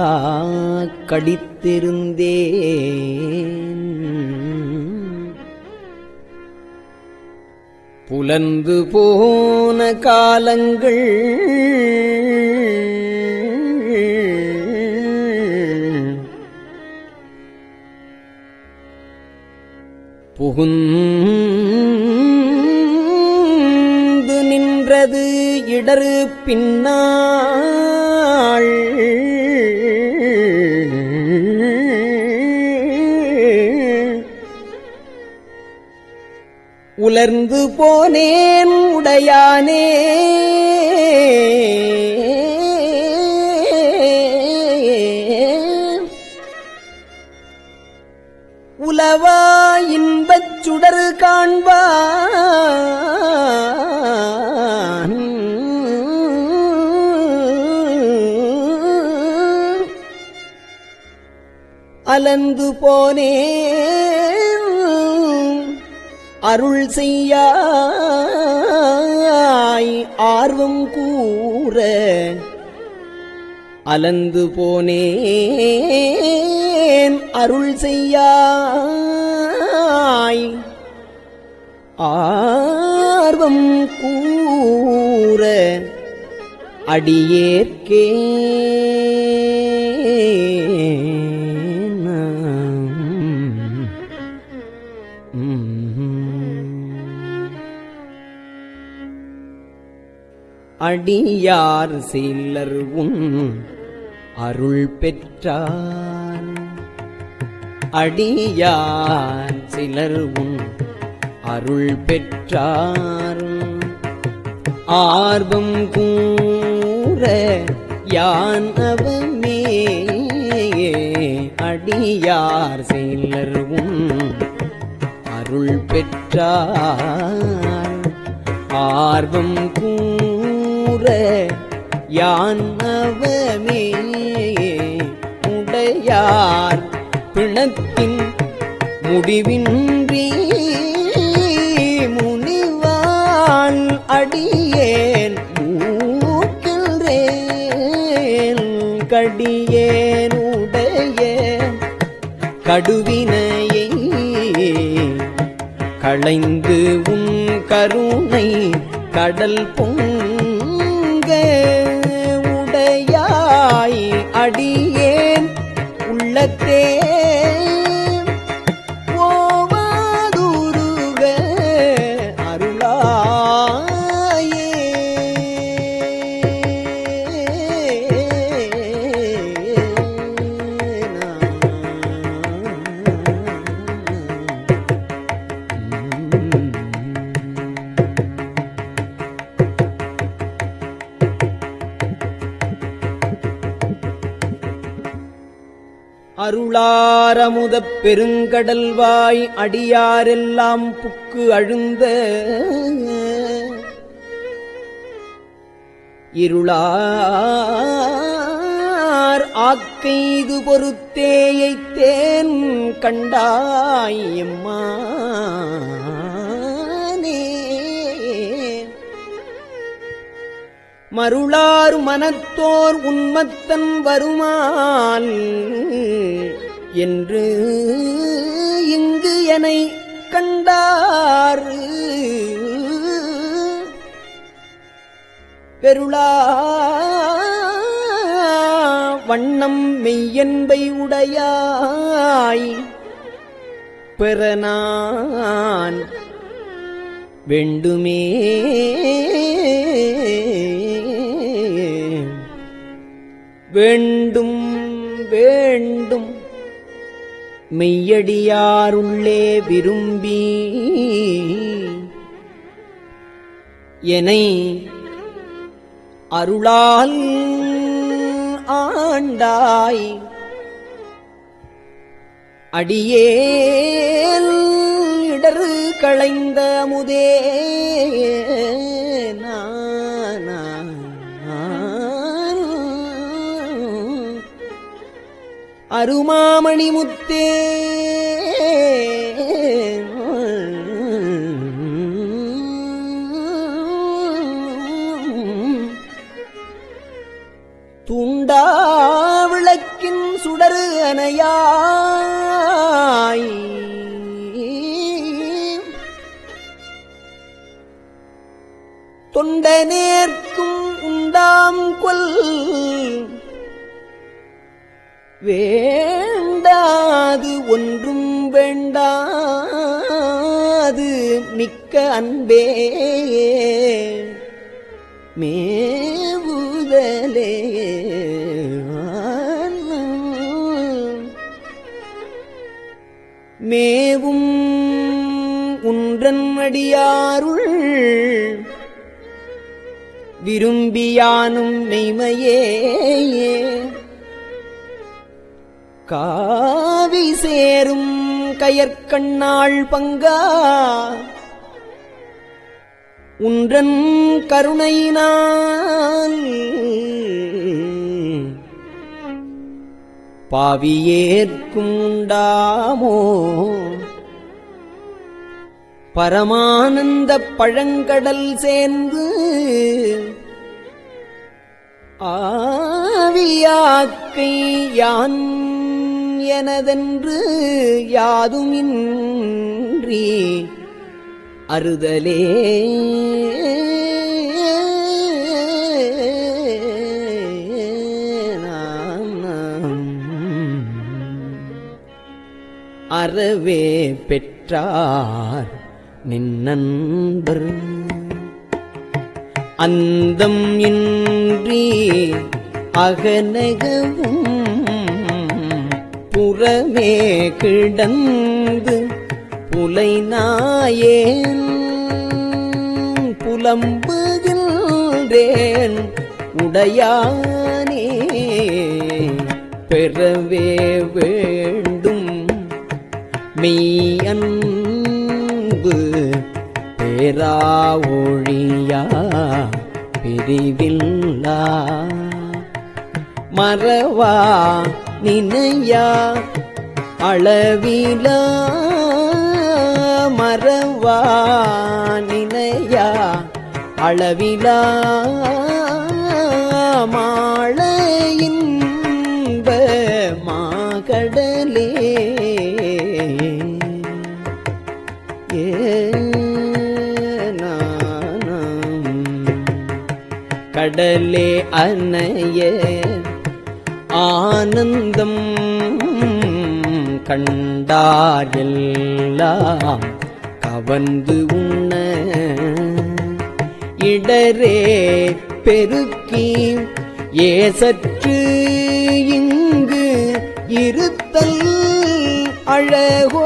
கடித்திருந்தேன் புலந்து போன காலங்கள் புகுந்து நின்றது இடரு பின்னாள் உலர்ந்து போனேன் உடையானே உலவா இன்பச் சுடர் காண்பான் அலந்து போனேன் அருள் செய்யாய் ஆர்வம் கூற அலந்து போனேன் அருள் செய்யாய் ஆர்வம் கூற அடியேற்கே அடியார் சிலர் உன் அருள் பெற்றார் அடியார் சிலர் உன் அருள் பெற்றார் ஆர்வம் கூற யான் அவமே அடியார் சிலர் உன் அருள் பெற்றார் ஆர்வம் கூற யான் அவமே உடையார் பிணத்தின் முடிவின்றி முனிவான் அடியேன் மூக்கின்றேன் கடியேனுடைய கடுவினையை களைந்து உன் கருணை கடல் பொங்க உடையாய் அடியேன் உள்ளத்தே ஓவாதுருக அருளாயே அருளாரமுதப் பெருங்கடல்வாய் அடியாரெல்லாம் புக்கு அழுந்த இருளார் ஆக்கைது பொறுத்தேயைத் தேன் கண்டாய் எம்மானே மருளார் மனத்தோர் உன்மத்தன் வருமால் என்று இங்கு எனை கண்டார் பெருளா வண்ணம் மெய்யன்பை உடையாய் பெறனான் வேண்டுமே வேண்டும் வேண்டும் மெய்யடியாருள்ளே விரும்பி என்னை அருளால் ஆண்டாய் அடியேல் இடரு களைந்த அமுதே நானா அருமாமணி முத்தே தூண்டா விளக்கின் சுடரு அணையாய் தொண்ட நேர்க்கும் உண்டாம் கொல் வேண்டாது ஒன்றும் வேண்டாது மிக்க அன்பே மேவுதலே மேவும் உன்றன் அடியாருள் விரும்பியானும் மெய்மையே காவி சேரும் கயற்கண்ணாள் பங்கா உன்றன் கருணையினால் பாவியேற்கும் உண்டாமோ பரமானந்த பழங்கடல் சேர்ந்து ஆவியாக்கை யான் எனதென்று யாதுமின்றி அறுதலே அறவே பெற்றார் நின்னன்பர் அந்தம் இன்றி அகநகவும் புறமே கிடந்து புலை நாயேன் புலம்புகின்றேன் உடையானே பெறவே வேண்டும் மெய் அன்பு பேரா ஒழியா பிரிவில்லா மறவா நினையா அளவிலா மறவா நினையா அளவிலா மாள இன்ப மாகடலே கடலே அனைய ஆனந்தம் கண்டார் எல்லாம் கவர்ந்து உண்ண இடரே பெருக்கி ஏசற்று இங்கு இருத்தல் அழகோ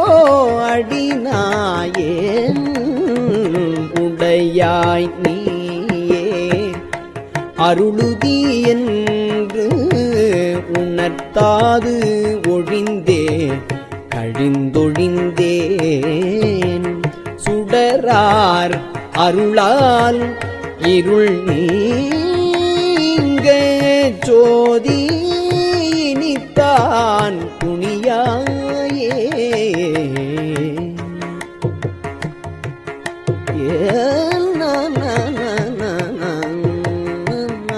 அடிநாயேன் உடையாய் நீயே அருளுதி என்று உணர்த்தாது ஒழிந்தே கழிந்தொழிந்தேன் சுடரார் அருளால் இருள் நீங்க ஜோதி இனித்தான் துணியாயே ஏன் நா நா நா நா நா நா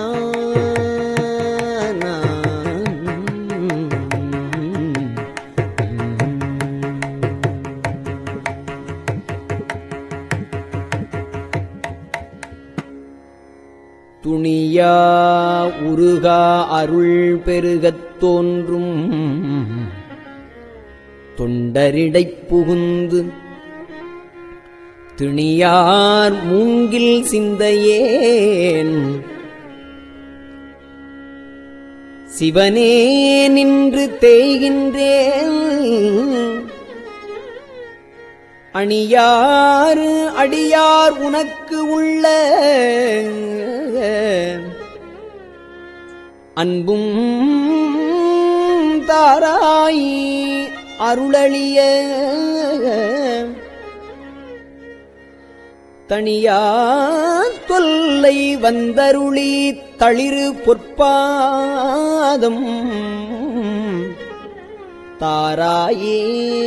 நா துணியா உருகா அருள் பெருகத் தோன்றும் தொண்டரிடைப் புகுந்து திணியார் மூங்கில் சிந்தையேன் சிவனே நின்று தேய்கின்றேன் அணியாறு அடியார் உனக்கு உள்ள அன்பும் தாராய் அருளளிய தனியா தொல்லை வந்தருளி தளிரு பொற்பாதம் தாராயே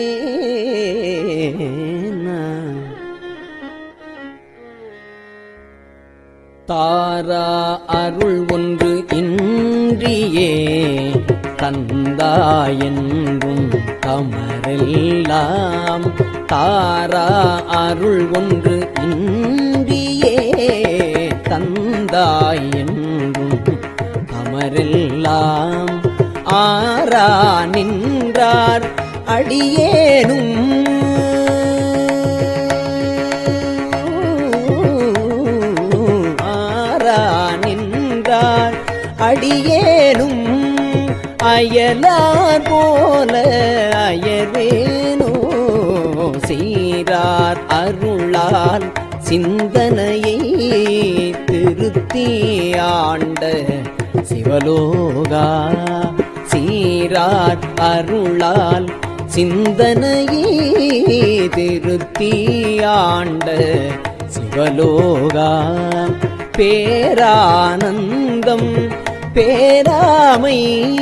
தாரா அருள் ஒன்று இன்றியே தந்தாயென்றும் தமரெல்லாம் தாரா அருள் ஒன்று இன்றியே தந்தாயென்றும் தமரெல்லாம் ஆரா நின்றார் அடியேனும் ஆரா நின்றார் அடியேனும் அயலார் போல அயரேனோ சீரார் அருளால் சிந்தனையை திருத்தி ஆண்ட சிவலோகா சீரார் அருளால் சிந்தனையை திருத்தி ஆண்ட சிவலோகா பேரானந்தம் பேராமை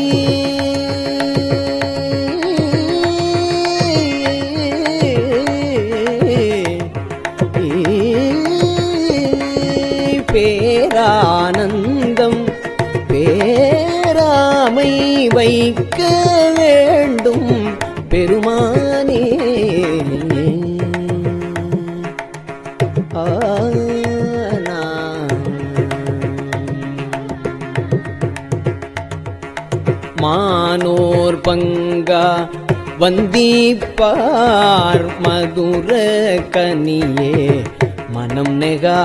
பேரானந்தம் பேராமை வைக்க வேண்டும் பெருமானே மானோர் பங்கா வந்தீப்பார் மதுர கனியே மனம் நெகா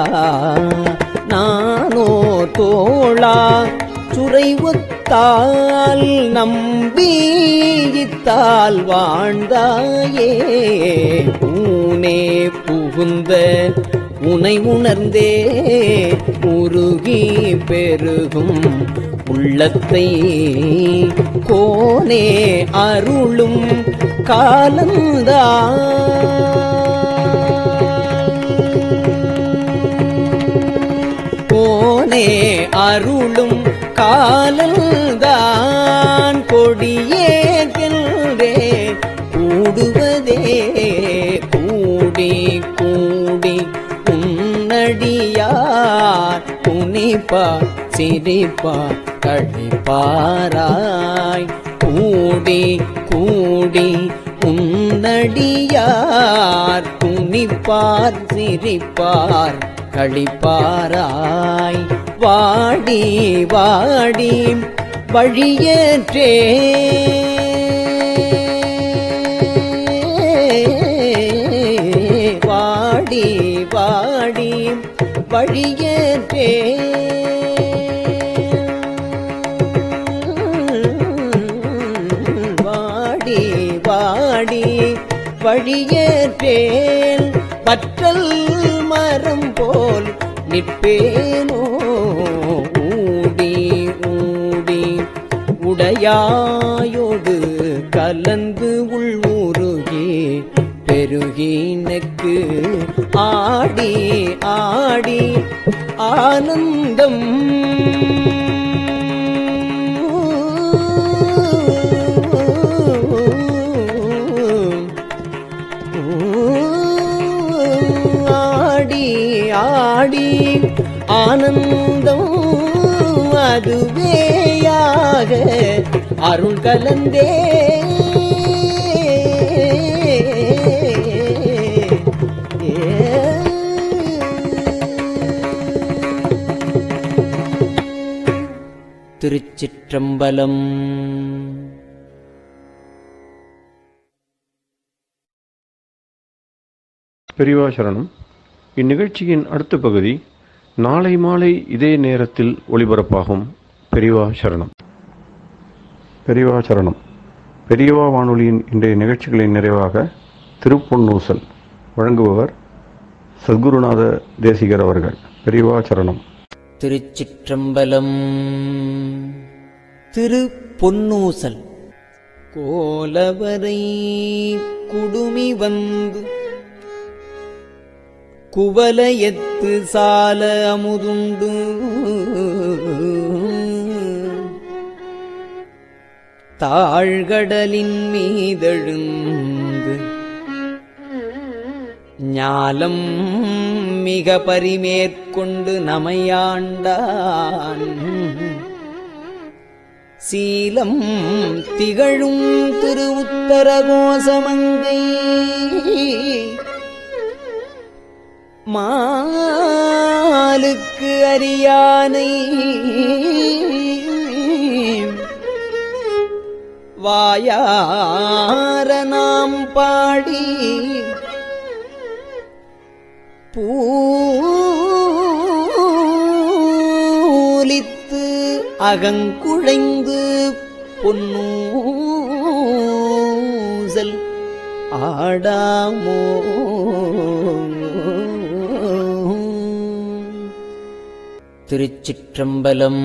நானோ தோளா சுரைவுத்தால் நம்பியித்தால் வாழ்ந்தாயே பூனே புகுந்த உனை உணர்ந்தே உருகி பெருகும் உள்ளத்தை கோனே அருளும் காலந்தா கோனே அருளும் காலந்தான் கொடியேற்கின்றே கூடுவதே கூடி கூடி உன்னடியார் புனிப்பா சிரிப்பா கழிப்பாராய் கூடி கூடி உன்னடியார் துணிப்பார் சிரிப்பார் களிப்பாராய் வாடி வாடி வழியேற்றே வாடி வாடி வழியேற்றே வாடி வாடி வழியேற்றேன் வற்றல் மரம் போல் நிற்பேனோ ஊடி ஊடி உடையாயோடு கலந்து உள் உருகி பெருகினக்கு ஆடி ஆடி ஆனந்தம் ஆடி ஆடி ஆனந்தம் அதுவேயாக அருள் கலந்தே திருச்சிற்றம்பலம் பெரியவா சரணம் இந்நிகழ்ச்சியின் அடுத்த பகுதி நாளை மாலை இதே நேரத்தில் ஒளிபரப்பாகும் பெரியவா சரணம் பெரியவா சரணம் பெரியவா வானொலியின் இன்றைய நிகழ்ச்சிகளின் நிறைவாக திருப்பொன்னூசல் வழங்குபவர் சத்குருநாத தேசிகர் அவர்கள் பெரியவா சரணம் திருச்சிற்றம்பலம் திரு பொன்னூசல் கோலவரை குடுமி வந்து குவலயத்து சால அமுதுண்டு தாழ்கடலின் மீதெழுந்து ஞாலம் மிக பரிமேற்கொண்டு நமையாண்டான் சீலம் திகழும் திரு உத்தரகோசமங்கை மாலுக்கு அரியானை வாயார நாம் பாடி பூலித்து அகங்குழைந்து பொன்னூசல் ஆடாமோ திருச்சிற்றம்பலம்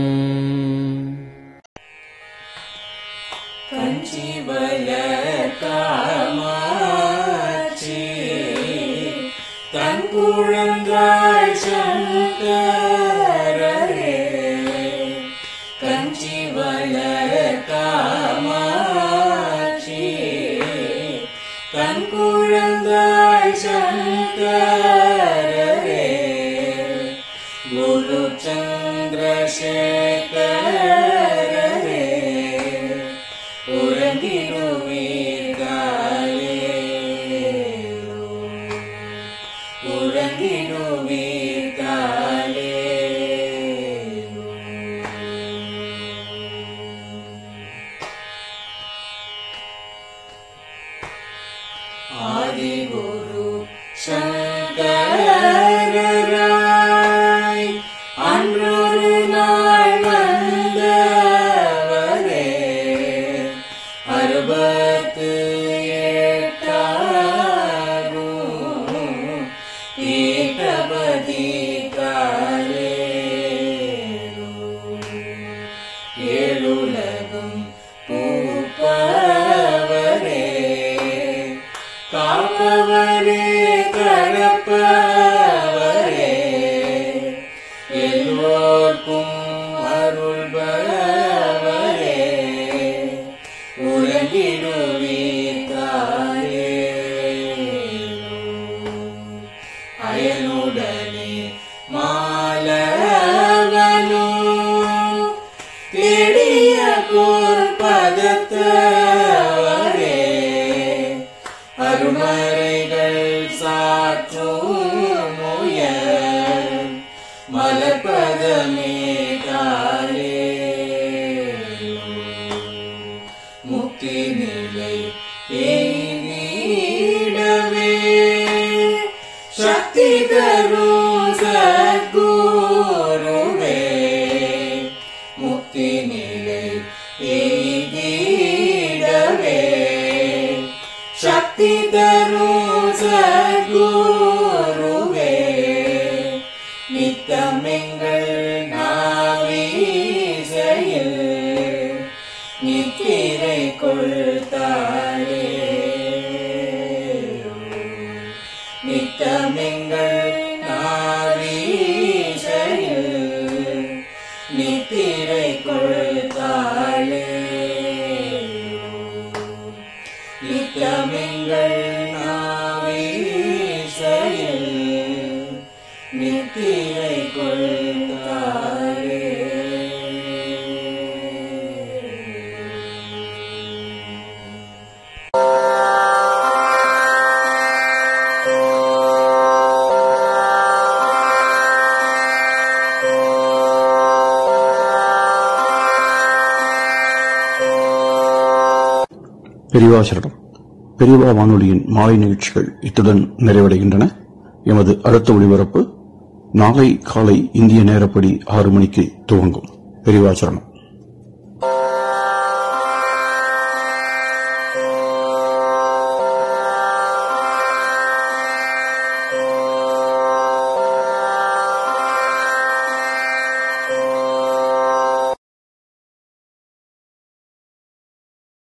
பெரியவாசரணம் பெரியவா வானொலியின் மாலை நிகழ்ச்சிகள் இத்துடன் நிறைவடைகின்றன எமது அடுத்த ஒளிபரப்பு நாளை காலை இந்திய நேரப்படி ஆறு மணிக்கு துவங்கும் பெரியவாசரணம்